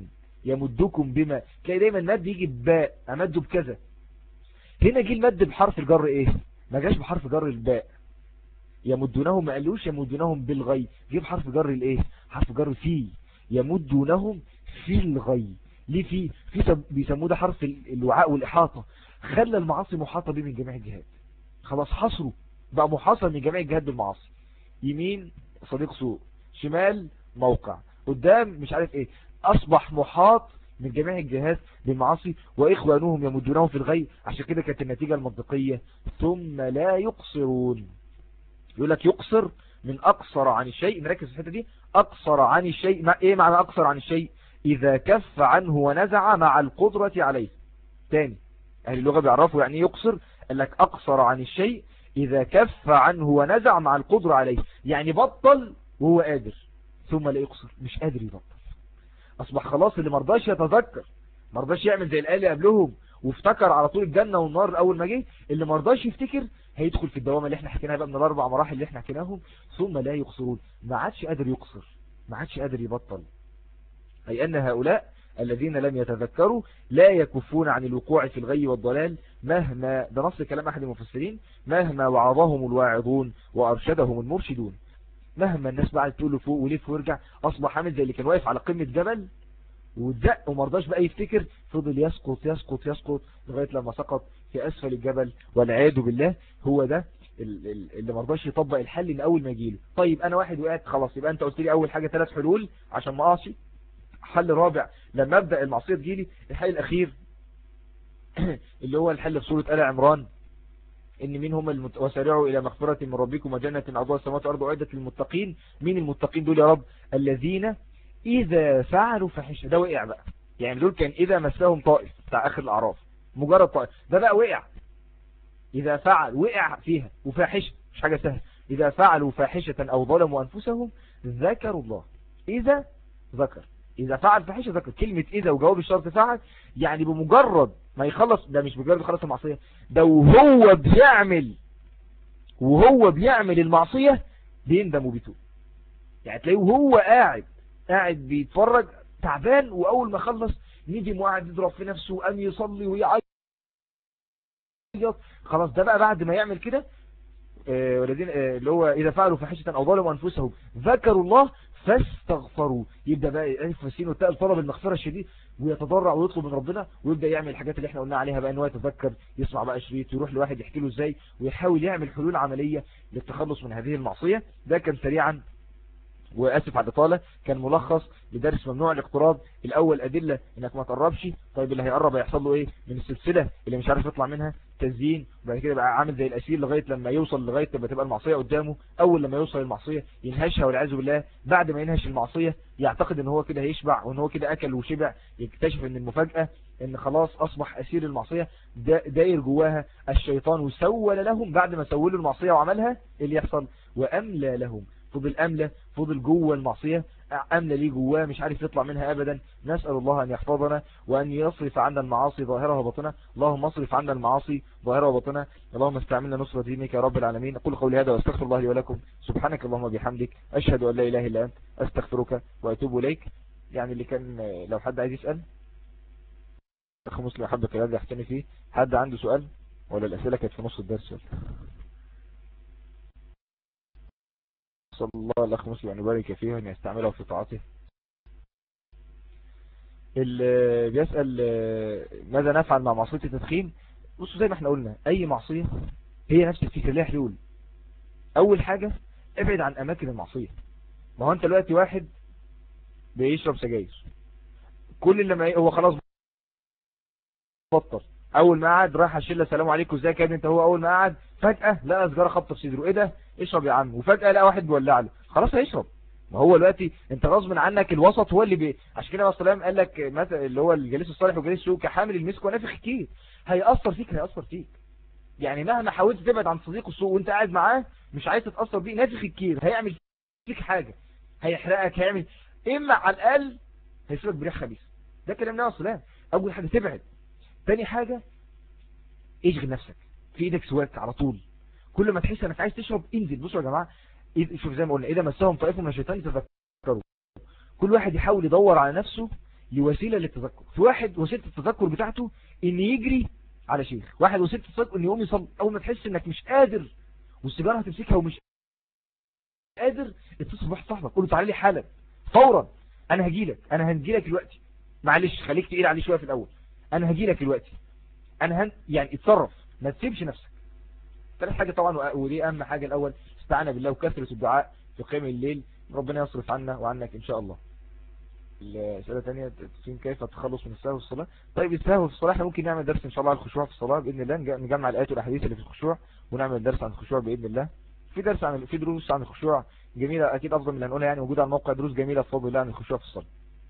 يمدكم بما تلاقي دايما مد يجي بباء امده بكذا هنا جه المد بحرف الجر ايه ما جاش بحرف جر الباء يمدونهم ما قالوش يمدونهم بالغي جه بحرف جر الايه حرف جر في يمدونهم في الغي ليه في في بيسموه ده حرف الوعاء والاحاطه خلى المعاصي محاطه به من جميع الجهات خلاص حصره بقى محاصر من جميع الجهات بالمعاصي يمين صديق سوء شمال موقع قدام مش عارف ايه اصبح محاط من جميع الجهات بالمعاصي واخوانهم يمدونه في الغي عشان كده كانت النتيجة المنطقية ثم لا يقصرون يقول لك يقصر من اقصر عن الشيء نركز في الحته دي اقصر عن الشيء ما ايه معنى اقصر عن الشيء اذا كف عنه ونزع مع القدرة عليه تاني اهل اللغة بيعرفوا يعني يقصر قال لك اقصر عن الشيء اذا كف عنه ونزع مع القدرة عليه يعني بطل وهو قادر ثم لا يقصر مش قادر يبطل اصبح خلاص اللي مرضاش يتذكر مرضاش يعمل زي الآلي قبلهم وافتكر على طول الجنة والنار اول ما جه اللي مرضاش يفتكر هيدخل في الدوامة اللي احنا حكيناها بقى من الاربع مراحل اللي احنا حكيناهم ثم لا يقصرون ما عادش قادر يقصر ما عادش قادر يبطل أي أن هؤلاء الذين لم يتذكروا لا يكفون عن الوقوع في الغي والضلال مهما ده نص كلام أحد المفسرين مهما وعظهم الواعظون وأرشدهم المرشدون مهما الناس بعد تقول له فوق ولف ويرجع أصبح عامل زي اللي كان واقف على قمة جبل واتزق ومرضاش بقى يفتكر فضل يسقط يسقط يسقط لغاية لما سقط في أسفل الجبل والعياذ بالله هو ده اللي مرضاش يطبق الحل من أول ما يجيله طيب أنا واحد وقعت خلاص يبقى أنت قلت لي أول حاجة ثلاث حلول عشان ما أعصي حل رابع لما أبدأ المعصية تجيلي الحل الأخير اللي هو الحل في سورة آل عمران ان مين هم المت... وسارعوا الى مغفرة من ربكم وجنة عرضها السماوات والارض اعدت للمتقين مين المتقين دول يا رب الذين اذا فعلوا فحشة ده وقع بقى يعني دول كان اذا مسهم طائف بتاع اخر الاعراف مجرد طائف ده بقى وقع اذا فعل وقع فيها وفاحشة مش حاجة سهلة اذا فعلوا فاحشة او ظلموا انفسهم ذكروا الله اذا ذكر إذا فعل فحشة ذكر كلمة إذا وجواب الشرط فعل يعني بمجرد ما يخلص ده مش بمجرد يخلص المعصية ده وهو بيعمل وهو بيعمل المعصية بيندم وبيتوب يعني تلاقيه وهو قاعد قاعد بيتفرج تعبان وأول ما خلص ندم وقاعد يضرب في نفسه وقام يصلي ويعيط خلاص ده بقى بعد ما يعمل كده آه، والذين آه، اللي هو إذا فعلوا فحشة أو ظلموا أنفسهم ذكروا الله فاستغفروا يبدأ بقى يعرف السين والتاء طلب المغفرة الشديد ويتضرع ويطلب من ربنا ويبدأ يعمل الحاجات اللي احنا قلنا عليها بقى ان هو يتذكر يسمع بقى شريط يروح لواحد يحكي له ازاي ويحاول يعمل حلول عملية للتخلص من هذه المعصية ده كان سريعا واسف على الاطاله كان ملخص لدرس ممنوع الاقتراب الاول ادله انك ما تقربش طيب اللي هيقرب هيحصل له ايه من السلسله اللي مش عارف يطلع منها تزيين وبعد كده بقى عامل زي الاسير لغايه لما يوصل لغايه لما تبقى المعصيه قدامه اول لما يوصل المعصيه ينهشها والعياذ بالله بعد ما ينهش المعصيه يعتقد ان هو كده هيشبع وان هو كده اكل وشبع يكتشف ان المفاجاه ان خلاص اصبح اسير المعصيه داير جواها الشيطان وسول لهم بعد ما سولوا المعصيه وعملها إيه اللي يحصل واملى لهم فضل أملة فضل جوه المعصية أملة ليه جواه مش عارف يطلع منها أبدا نسأل الله أن يحفظنا وأن يصرف عنا المعاصي ظاهرة وبطنة اللهم اصرف عنا المعاصي ظاهرة وبطنة اللهم استعملنا نصرة دينك يا رب العالمين أقول قولي هذا واستغفر الله لي ولكم سبحانك اللهم بحمدك أشهد أن لا إله إلا أنت أستغفرك وأتوب إليك يعني اللي كان لو حد عايز يسأل أخي مسلم أحب الكلام اللي أحتني فيه حد عنده سؤال ولا الأسئلة كانت في نص الدرس صلى الله الأخ مسلم أن يبارك فيه وأن يستعمله في طاعته اللي بيسأل ماذا نفعل مع معصية التدخين بصوا زي ما احنا قلنا أي معصية هي نفس الفكرة ليها حلول أول حاجة ابعد عن أماكن المعصية ما هو أنت دلوقتي واحد بيشرب سجاير كل اللي ما هو خلاص بطل اول ما قعد راح الشله السلام عليكم ازيك يا ابني انت هو اول ما قعد فجاه لقى سجاره خبطه في صدره ايه ده اشرب يا عم وفجاه لقى واحد بيولع له خلاص هيشرب ما هو دلوقتي انت غصب عنك الوسط هو اللي بي... عشان كده السلام قال لك مثلا اللي هو الجليس الصالح والجليس السوء كحامل المسك ونافخ كتير هيأثر فيك هيأثر فيك يعني مهما حاولت تبعد عن صديق السوء وانت قاعد معاه مش عايز تتأثر بيه نافخ الكير هيعمل فيك حاجة هيحرقك هيعمل اما على الاقل هيسيبك بريح خبيث ده كلام النبي صلى اول حاجة تبعد تاني حاجة اشغل نفسك في ايدك سواك على طول كل ما تحس انك عايز تشرب انزل بصوا يا جماعه شوف زي ما قلنا اذا مسهم طائف من الشيطان تذكروا كل واحد يحاول يدور على نفسه لوسيلة للتذكر في واحد وسيلة التذكر بتاعته ان يجري على شيخ واحد وسيلة التذكر ان يقوم يصلي اول ما تحس انك مش قادر والسيجاره هتمسكها ومش قادر اتصل بواحد صاحبك قول له تعالى لي حالا فورا انا هجي لك انا هنجي لك دلوقتي معلش خليك تقيل عليه شويه في الاول انا هجي لك دلوقتي انا هن... يعني اتصرف ما تسيبش نفسك ثالث حاجه طبعا ودي اهم حاجه الاول استعانى بالله وكثره الدعاء في قيام الليل ربنا يصرف عنا وعنك ان شاء الله الاسئله الثانيه كيف التخلص من السهو في الصلاه طيب السهو في الصلاه احنا ممكن نعمل درس ان شاء الله على الخشوع في الصلاه باذن الله نجمع الايات والاحاديث اللي في الخشوع ونعمل درس عن الخشوع باذن الله في درس عن في دروس عن الخشوع جميله اكيد افضل من اللي هنقولها يعني موجوده على الموقع دروس جميله بفضل الله عن الخشوع في الصلاه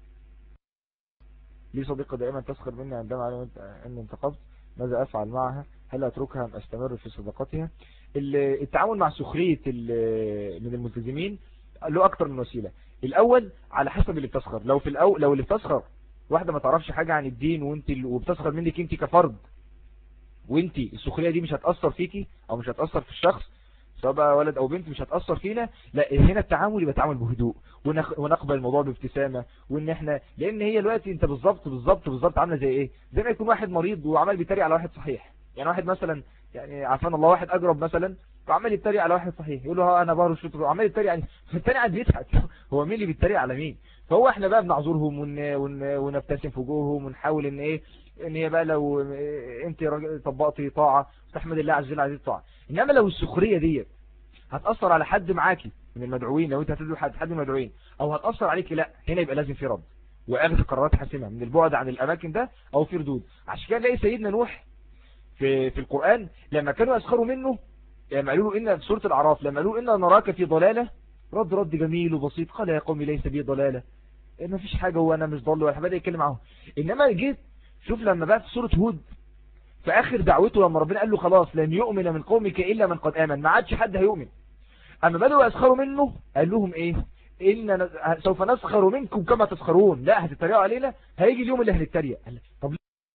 لي صديقه دائما تسخر مني عندما علمت اني انتقبت ماذا افعل معها هل اتركها ام استمر في صداقتها التعامل مع سخريه من الملتزمين له اكتر من وسيله الاول على حسب اللي بتسخر لو في الاول لو اللي بتسخر واحده ما تعرفش حاجه عن الدين وانت وبتسخر منك انت كفرد وانت السخريه دي مش هتاثر فيكي او مش هتاثر في الشخص سواء بقى ولد او بنت مش هتأثر فينا لا هنا التعامل يبقى تعامل بهدوء ونقبل الموضوع بابتسامة وان احنا لان هي دلوقتي انت بالظبط بالظبط بالظبط عامله زي ايه زي ما يكون واحد مريض وعمال بيتريق على واحد صحيح يعني واحد مثلا يعني عفان الله واحد اجرب مثلا وعمال يتريق على واحد صحيح يقول له ها انا بهرش شطر وعمال يتريق عليه فالتاني قاعد بيضحك هو مين اللي بيتريق على مين فهو احنا بقى بنعذرهم ون... ون... ونبتسم في وجوههم ونحاول ان ايه ان هي بقى لو انت طبقتي طاعه تحمد الله عز وجل على هذه الطاعه انما لو السخريه ديت هتأثر على حد معاكي من المدعوين لو انت هتدعو حد حد من المدعوين او هتأثر عليكي لا هنا يبقى لازم في رد واخذ قرارات حاسمة من البعد عن الاماكن ده او في ردود عشان كده نلاقي سيدنا نوح في في القرآن لما كانوا يسخروا منه لما قالوا له ان في سورة الاعراف لما قالوا ان نراك في ضلالة رد رد جميل وبسيط قال يا قومي ليس بي ضلالة ما فيش حاجة هو انا مش ضل ولا بدأ يتكلم معاهم انما جيت شوف لما بقى في سورة هود في اخر دعوته لما ربنا قال له خلاص لن يؤمن من قومك الا من قد امن ما عادش حد هيؤمن اما بدأوا يسخروا منه قال لهم ايه ان سوف نسخر منكم كما تسخرون لا هتتريقوا علينا هيجي اليوم اللي هنتريق طب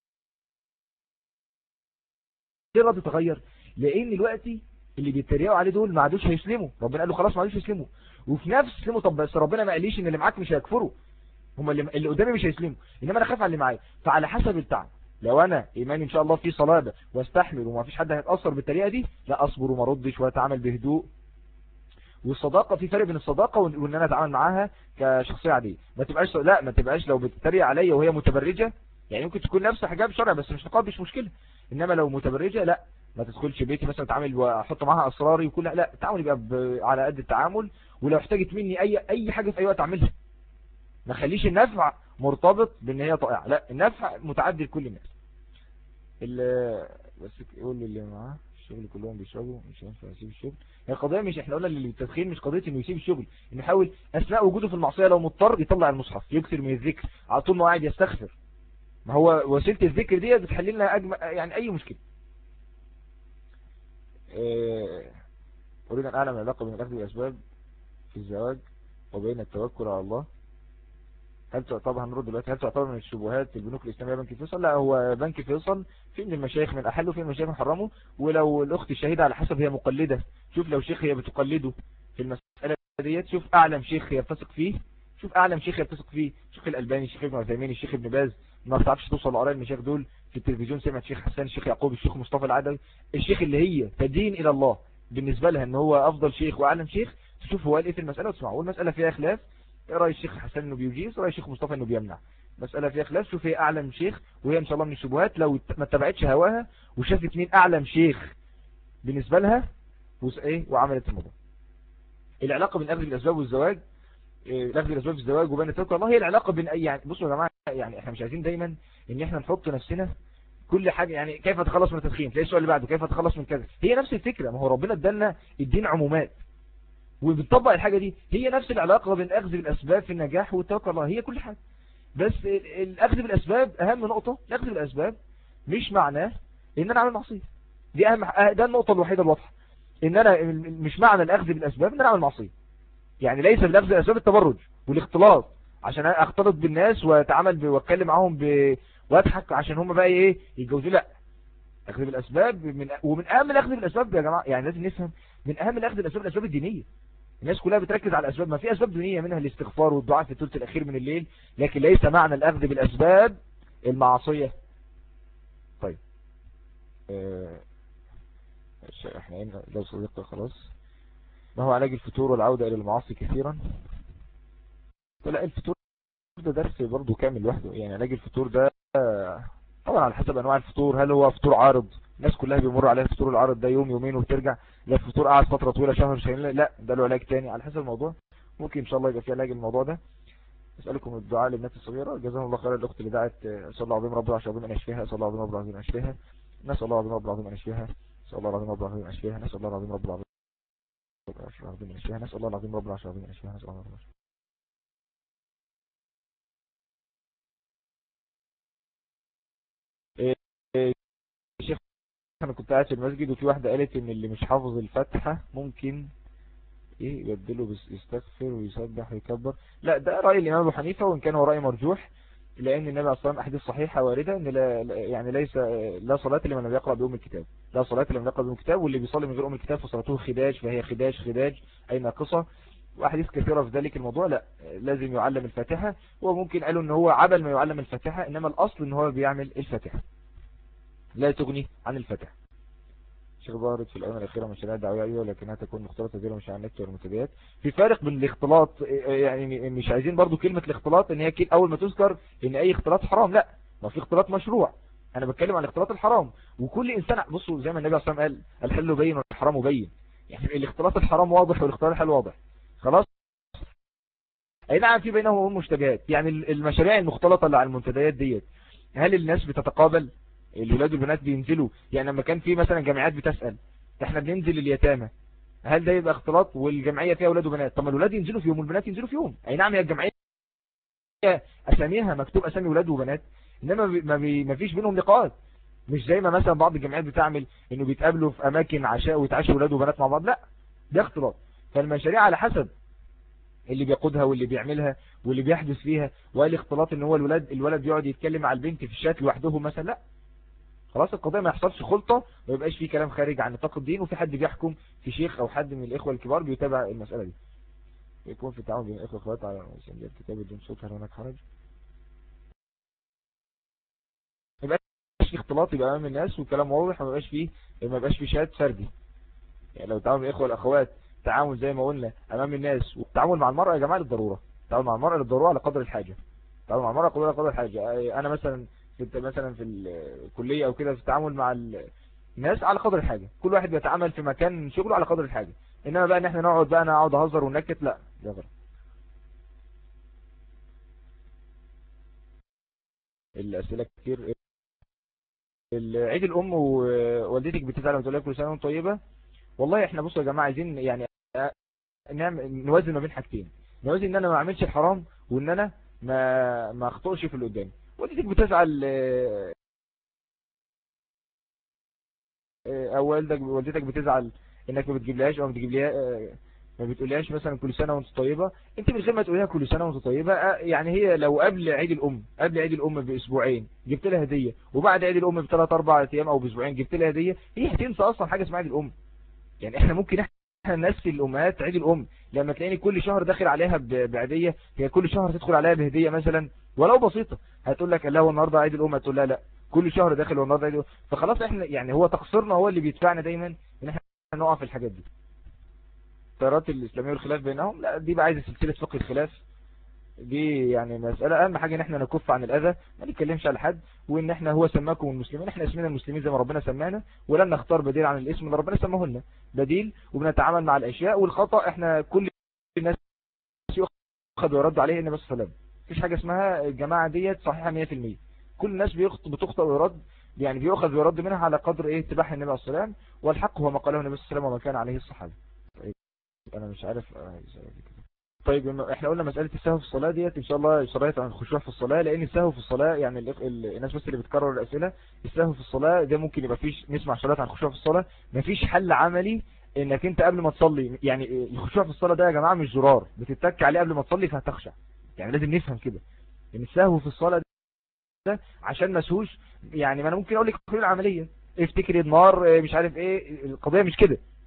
ليه الرد تغير لان دلوقتي اللي بيتريقوا عليه دول ما عادوش هيسلموا ربنا قال له خلاص ما عادوش هيسلموا وفي نفس يسلموا طب بس ربنا ما قاليش ان اللي معاك مش هيكفروا هم اللي, اللي قدامي مش هيسلموا انما انا خايف على اللي معايا فعلى حسب التعب لو انا ايماني ان شاء الله في صلابه واستحمل وما فيش حد هيتاثر بالطريقه دي لا اصبر وما ردش واتعامل بهدوء والصداقه في فرق بين الصداقه وان انا اتعامل معاها كشخصيه عاديه ما تبقاش لا ما تبقاش لو بتتريق عليا وهي متبرجه يعني ممكن تكون نفس حجاب شرعي بس مش نقاب مش مشكله انما لو متبرجه لا ما تدخلش بيتي مثلا اتعامل واحط معاها اسراري وكل لا التعامل يبقى على قد التعامل ولو احتاجت مني اي اي حاجه في اي وقت اعملها ما خليش النفع مرتبط بان هي طائعه لا النفع متعدي لكل الناس بس يقول لي اللي معاه الشغل كلهم بيشربوا مش هينفع يسيب الشغل هي القضيه مش احنا قلنا اللي التدخين مش قضيه انه يسيب الشغل انه يحاول اثناء وجوده في المعصيه لو مضطر يطلع المصحف يكثر من الذكر على طول ما قاعد يستغفر ما هو وسيله الذكر دي بتحل لنا أجم... يعني اي مشكله اريد ان اعلم العلاقه بين الاخذ والاسباب في الزواج وبين التوكل على الله هل تعتبر هنرد دلوقتي هل تعتبر من الشبهات البنوك الإسلامية بنك فيصل لا هو بنك فيصل في من المشايخ من أحله في من المشايخ من حرمه ولو الأخت الشهيدة على حسب هي مقلدة شوف لو شيخ هي بتقلده في المسألة ديت شوف أعلم شيخ هي بتثق فيه شوف أعلم شيخ هي بتثق فيه الشيخ الألباني الشيخ ابن عثيمين الشيخ ابن باز ما بتعرفش توصل لآراء المشايخ دول في التلفزيون سمعت الشيخ حسان الشيخ يعقوب الشيخ مصطفى العدوي الشيخ اللي هي تدين إلى الله بالنسبة لها ان هو أفضل شيخ وأعلم شيخ تشوف هو قال ايه في المسألة وتسمعه والمسألة فيها خلاف رأي الشيخ حسن انه بيجيز ورأي الشيخ مصطفى انه بيمنع مسألة فيها خلاف شوف هي اعلم شيخ وهي ان شاء الله من الشبهات لو ما اتبعتش هواها وشافت مين اعلم شيخ بالنسبة لها ايه وعملت الموضوع العلاقة بين اخذ الاسباب والزواج اخذ الاسباب في الزواج وبين التوكل الله هي العلاقة بين اي يعني بصوا يا جماعة يعني احنا مش عايزين دايما ان احنا نحط نفسنا كل حاجة يعني كيف اتخلص من التدخين تلاقي السؤال اللي بعده كيف اتخلص من كذا هي نفس الفكرة ما هو ربنا ادالنا الدين عمومات وبتطبق الحاجة دي هي نفس العلاقة بين أخذ بالأسباب في النجاح والتوكل الله هي كل حاجة بس الأخذ بالأسباب أهم نقطة الأخذ بالأسباب مش معناه إن أنا أعمل معصية دي أهم ده النقطة الوحيدة الواضحة إن أنا مش معنى الأخذ بالأسباب إن أنا أعمل معصية يعني ليس بالأخذ بالأسباب التبرج والاختلاط عشان أختلط بالناس وأتعامل وأتكلم معاهم ب... وأضحك عشان هم بقى إيه يتجوزوا لا أخذ بالأسباب من ومن أهم الأخذ بالأسباب يا جماعة يعني لازم نفهم من أهم الأخذ بالأسباب الأسباب الدينية الناس كلها بتركز على الأسباب ما في أسباب دينية منها الاستغفار والدعاء في الثلث الأخير من الليل لكن ليس معنى الأخذ بالأسباب المعصية طيب اه احنا لو صديقة خلاص ما هو علاج الفتور والعودة إلى المعاصي كثيرا لا الفتور ده درس برضه كامل لوحده يعني علاج الفتور ده طبعا على حسب انواع الفطور هل هو فطور عارض الناس كلها بيمر عليها الفطور العارض ده يوم يومين وترجع لا الفطور قاعد فترة طويلة شهر شهرين لا ده له علاج تاني على حسب الموضوع ممكن ان شاء الله يبقى في علاج الموضوع ده اسالكم الدعاء للناس الصغيرة جزاهم الله خير الاخت اللي دعت اسال الله العظيم رب العالمين ان يشفيها اسال الله العظيم رب العالمين ان يشفيها نسال الله العظيم رب العالمين ان يشفيها نسال الله العظيم رب العالمين ان يشفيها نسال الله العظيم رب العالمين ان يشفيها نسال الله العظيم رب العالمين ان يشفيها نسال الله العظيم شيخ انا كنت قاعد في المسجد وفي واحدة قالت ان اللي مش حافظ الفتحة ممكن ايه يبدله بس يستغفر ويسبح ويكبر لا ده رأي الامام ابو حنيفة وان كان هو رأي مرجوح لان النبي عليه الصلاة والسلام احاديث صحيحة واردة ان لا يعني ليس لا صلاة لمن لم يقرأ بأم الكتاب لا صلاة لمن يقرأ بأم الكتاب واللي بيصلي من غير أم الكتاب فصلاته خداج فهي خداج خداج أي ناقصة وأحاديث كثيرة في ذلك الموضوع لا لازم يعلم الفاتحة وممكن قالوا ان هو عبل ما يعلم الفاتحة انما الاصل ان هو بيعمل الفاتحة لا تغني عن الفتح شيخ ظهرت في الأيام الأخيرة مشاريع دعوية أيوة لكنها تكون مختلطة زي مش عن النت والمنتديات في فارق بين الاختلاط يعني مش عايزين برضو كلمة الاختلاط ان هي أول ما تذكر ان أي اختلاط حرام لا ما في اختلاط مشروع أنا بتكلم عن الاختلاط الحرام وكل إنسان بصوا زي ما النبي صلى الله عليه وسلم قال الحل بين والحرام بين يعني الاختلاط الحرام واضح والاختلاط الحلال واضح خلاص أي نعم في بينهم مشتبهات يعني المشاريع المختلطة اللي على المنتديات ديت هل الناس بتتقابل الولاد والبنات بينزلوا يعني لما كان في مثلا جامعات بتسأل احنا بننزل اليتامى هل ده يبقى اختلاط والجمعية فيها ولاد وبنات طب ما الولاد ينزلوا في يوم والبنات ينزلوا في يوم اي نعم هي الجمعية اساميها مكتوب اسامي ولاد وبنات انما ما فيش بينهم لقاءات مش زي ما مثلا بعض الجمعيات بتعمل انه بيتقابلوا في اماكن عشاء ويتعشوا ولاد وبنات مع بعض لا ده اختلاط فالمشاريع على حسب اللي بيقودها واللي بيعملها واللي بيحدث فيها وقال اختلاط ان هو الولد الولد يقعد يتكلم مع البنت في الشات لوحده مثلا لا خلاص القضية ما يحصلش خلطة ما يبقاش فيه كلام خارج عن نطاق الدين وفي حد بيحكم في شيخ او حد من الاخوة الكبار بيتابع المسألة دي يكون في التعاون بين الاخوة اخوات على مسجد كتاب بدون صوت هل هناك حرج ما يبقاش فيه اختلاط يبقى امام الناس والكلام واضح وما يبقاش فيه ما يبقاش فيه شات فردي يعني لو تعاون بين الاخوة والاخوات تعاون زي ما قلنا امام الناس والتعامل مع المرأة يا جماعة للضرورة التعامل مع المرأة للضرورة على قدر الحاجة التعامل مع المرأة على قدر الحاجة انا مثلا كنت مثلا في الكلية او كده في التعامل مع الناس على قدر الحاجة كل واحد بيتعامل في مكان شغله على قدر الحاجة انما بقى ان احنا نقعد بقى انا اقعد اهزر ونكت لا ده غلط الاسئله كتير عيد الام ووالدتك بتزعل وتقول لك كل سنه وانت طيبه والله احنا بصوا يا جماعه عايزين يعني نعمل نوازن ما بين حاجتين نوازن ان انا ما اعملش الحرام وان انا ما ما اخطئش في اللي قدامي والدتك بتزعل آه، آه، او والدك والدتك بتزعل انك ما بتجيبلهاش او ما بتجيبلها آه، ما بتقولهاش مثلا كل سنة وانت طيبة انت من غير ما تقولها كل سنة وانت طيبة يعني هي لو قبل عيد الام قبل عيد الام باسبوعين جبت لها هدية وبعد عيد الام بثلاث اربع ايام او باسبوعين جبت لها هدية هي هتنسى اصلا حاجة اسمها عيد الام يعني احنا ممكن احنا الناس في الامهات عيد الام لما تلاقيني كل شهر داخل عليها بعيدية هي كل شهر تدخل عليها بهدية مثلا ولو بسيطة هتقول لك لا هو النهارده عيد الام هتقول لا لا كل شهر داخل هو النهارده عيد الام فخلاص احنا يعني هو تقصيرنا هو اللي بيدفعنا دايما ان احنا نقع في الحاجات دي التيارات الاسلاميه والخلاف بينهم لا دي بقى عايزه سلسله فقه الخلاف دي يعني مسألة أهم حاجة إن احنا نكف عن الأذى ما نتكلمش على حد وإن احنا هو سماكم المسلمين احنا اسمنا المسلمين زي ما ربنا سمانا ولن نختار بديل عن الاسم اللي ربنا سماه لنا بديل وبنتعامل مع الأشياء والخطأ احنا كل الناس يؤخذ ويرد عليه النبي صلى الله عليه وسلم مفيش حاجة اسمها الجماعة ديت صحيحة 100% كل الناس بتخطئ ويرد يعني بيأخذ ويرد منها على قدر ايه اتباع النبي عليه السلام والحق هو ما قاله النبي صلى الله عليه وسلم وما كان عليه الصحابة طيب انا مش عارف آه، طيب احنا قلنا مسألة السهو في الصلاة ديت ان شاء الله شريت عن الخشوع في الصلاة لان السهو في الصلاة يعني الناس بس اللي بتكرر الاسئلة السهو في الصلاة ده ممكن يبقى فيش نسمع شريت عن الخشوع في الصلاة مفيش حل عملي انك انت قبل ما تصلي يعني الخشوع في الصلاة ده يا جماعة مش زرار بتتك عليه قبل ما تصلي فهتخشع يعني لازم نفهم كده ان السهو في الصلاة ده عشان مسهوش يعني ما انا ممكن اقول لك حلول عملية افتكر النار مش عارف ايه القضية مش كده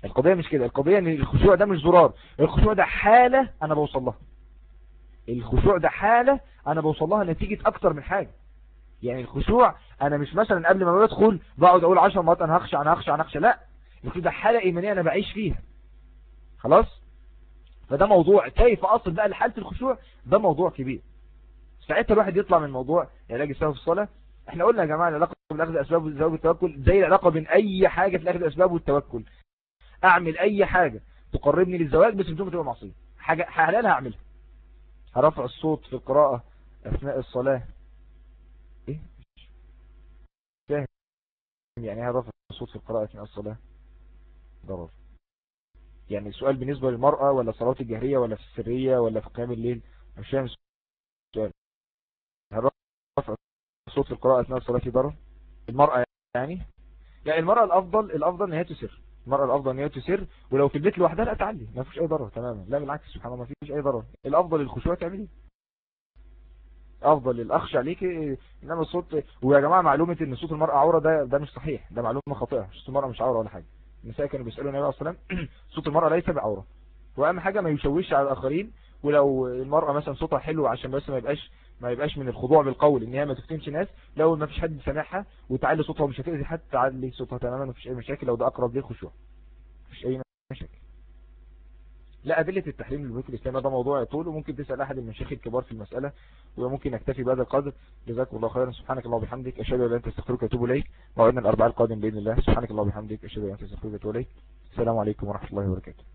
القضية مش كده القضية ان الخشوع ده مش زرار الخشوع ده حالة انا بوصل لها الخشوع ده حالة انا بوصل لها نتيجة اكتر من حاجة يعني الخشوع انا مش مثلا قبل ما بدخل بقعد اقول 10 مرات انا هخشع انا هخشع انا هخشع لا الخشوع ده حالة ايمانية انا بعيش فيها خلاص فده موضوع كيف اصل بقى لحالة الخشوع ده موضوع كبير ساعتها الواحد يطلع من موضوع علاج السبب في الصلاة احنا قلنا يا جماعة العلاقة بالاخذ اسباب الزواج والتوكل زي العلاقة بين اي حاجة في الاخذ اسباب والتوكل اعمل اي حاجة تقربني للزواج بس بدون تبقى معصية حاجة حلال هعملها هرفع الصوت في القراءة اثناء الصلاة ايه فاهم يعني هرفع الصوت في القراءة اثناء الصلاة ضرر يعني السؤال بالنسبة للمرأة ولا صلاة الجهرية ولا في السرية ولا في قيام الليل مش فاهم السؤال هرفع الصوت في القراءة اثناء الصلاة في ضرر المرأة يعني لا المرأة الافضل الافضل ان هي تسر المرأة الأفضل أن هي تسر ولو في البيت لوحدها لا تعلي ما فيش أي ضرر تماما لا بالعكس سبحان الله ما فيش أي ضرر الأفضل الخشوع تعملي أفضل الأخشى عليك إنما الصوت ويا جماعة معلومة إن صوت المرأة عورة ده ده مش صحيح ده معلومة خاطئة صوت المرأة مش عورة ولا حاجة النساء كانوا بيسألوا النبي عليه الصلاة والسلام صوت المرأة ليس بعورة وأهم حاجة ما يشوش على الآخرين ولو المرأة مثلا صوتها حلو عشان بس ما يبقاش ما يبقاش من الخضوع بالقول ان هي ما تفتنش ناس لو ما فيش حد سامعها وتعلي صوتها ومش هتأذي حد تعلي صوتها تماما مفيش اي مشاكل لو ده اقرب للخشوع مفيش اي مشاكل لا أدلة التحريم للبنوك الإسلامية ده موضوع يطول وممكن تسأل أحد المشايخ الكبار في المسألة وممكن نكتفي بهذا القدر جزاكم الله خيرا سبحانك الله وبحمدك أشهد أن لا إله إلا أنت أستغفرك وأتوب إليك موعدنا الأربعاء القادم بإذن الله سبحانك الله وبحمدك أشهد أن لا إله إلا أنت أستغفرك وأتوب إليك السلام عليكم ورحمة الله وبركاته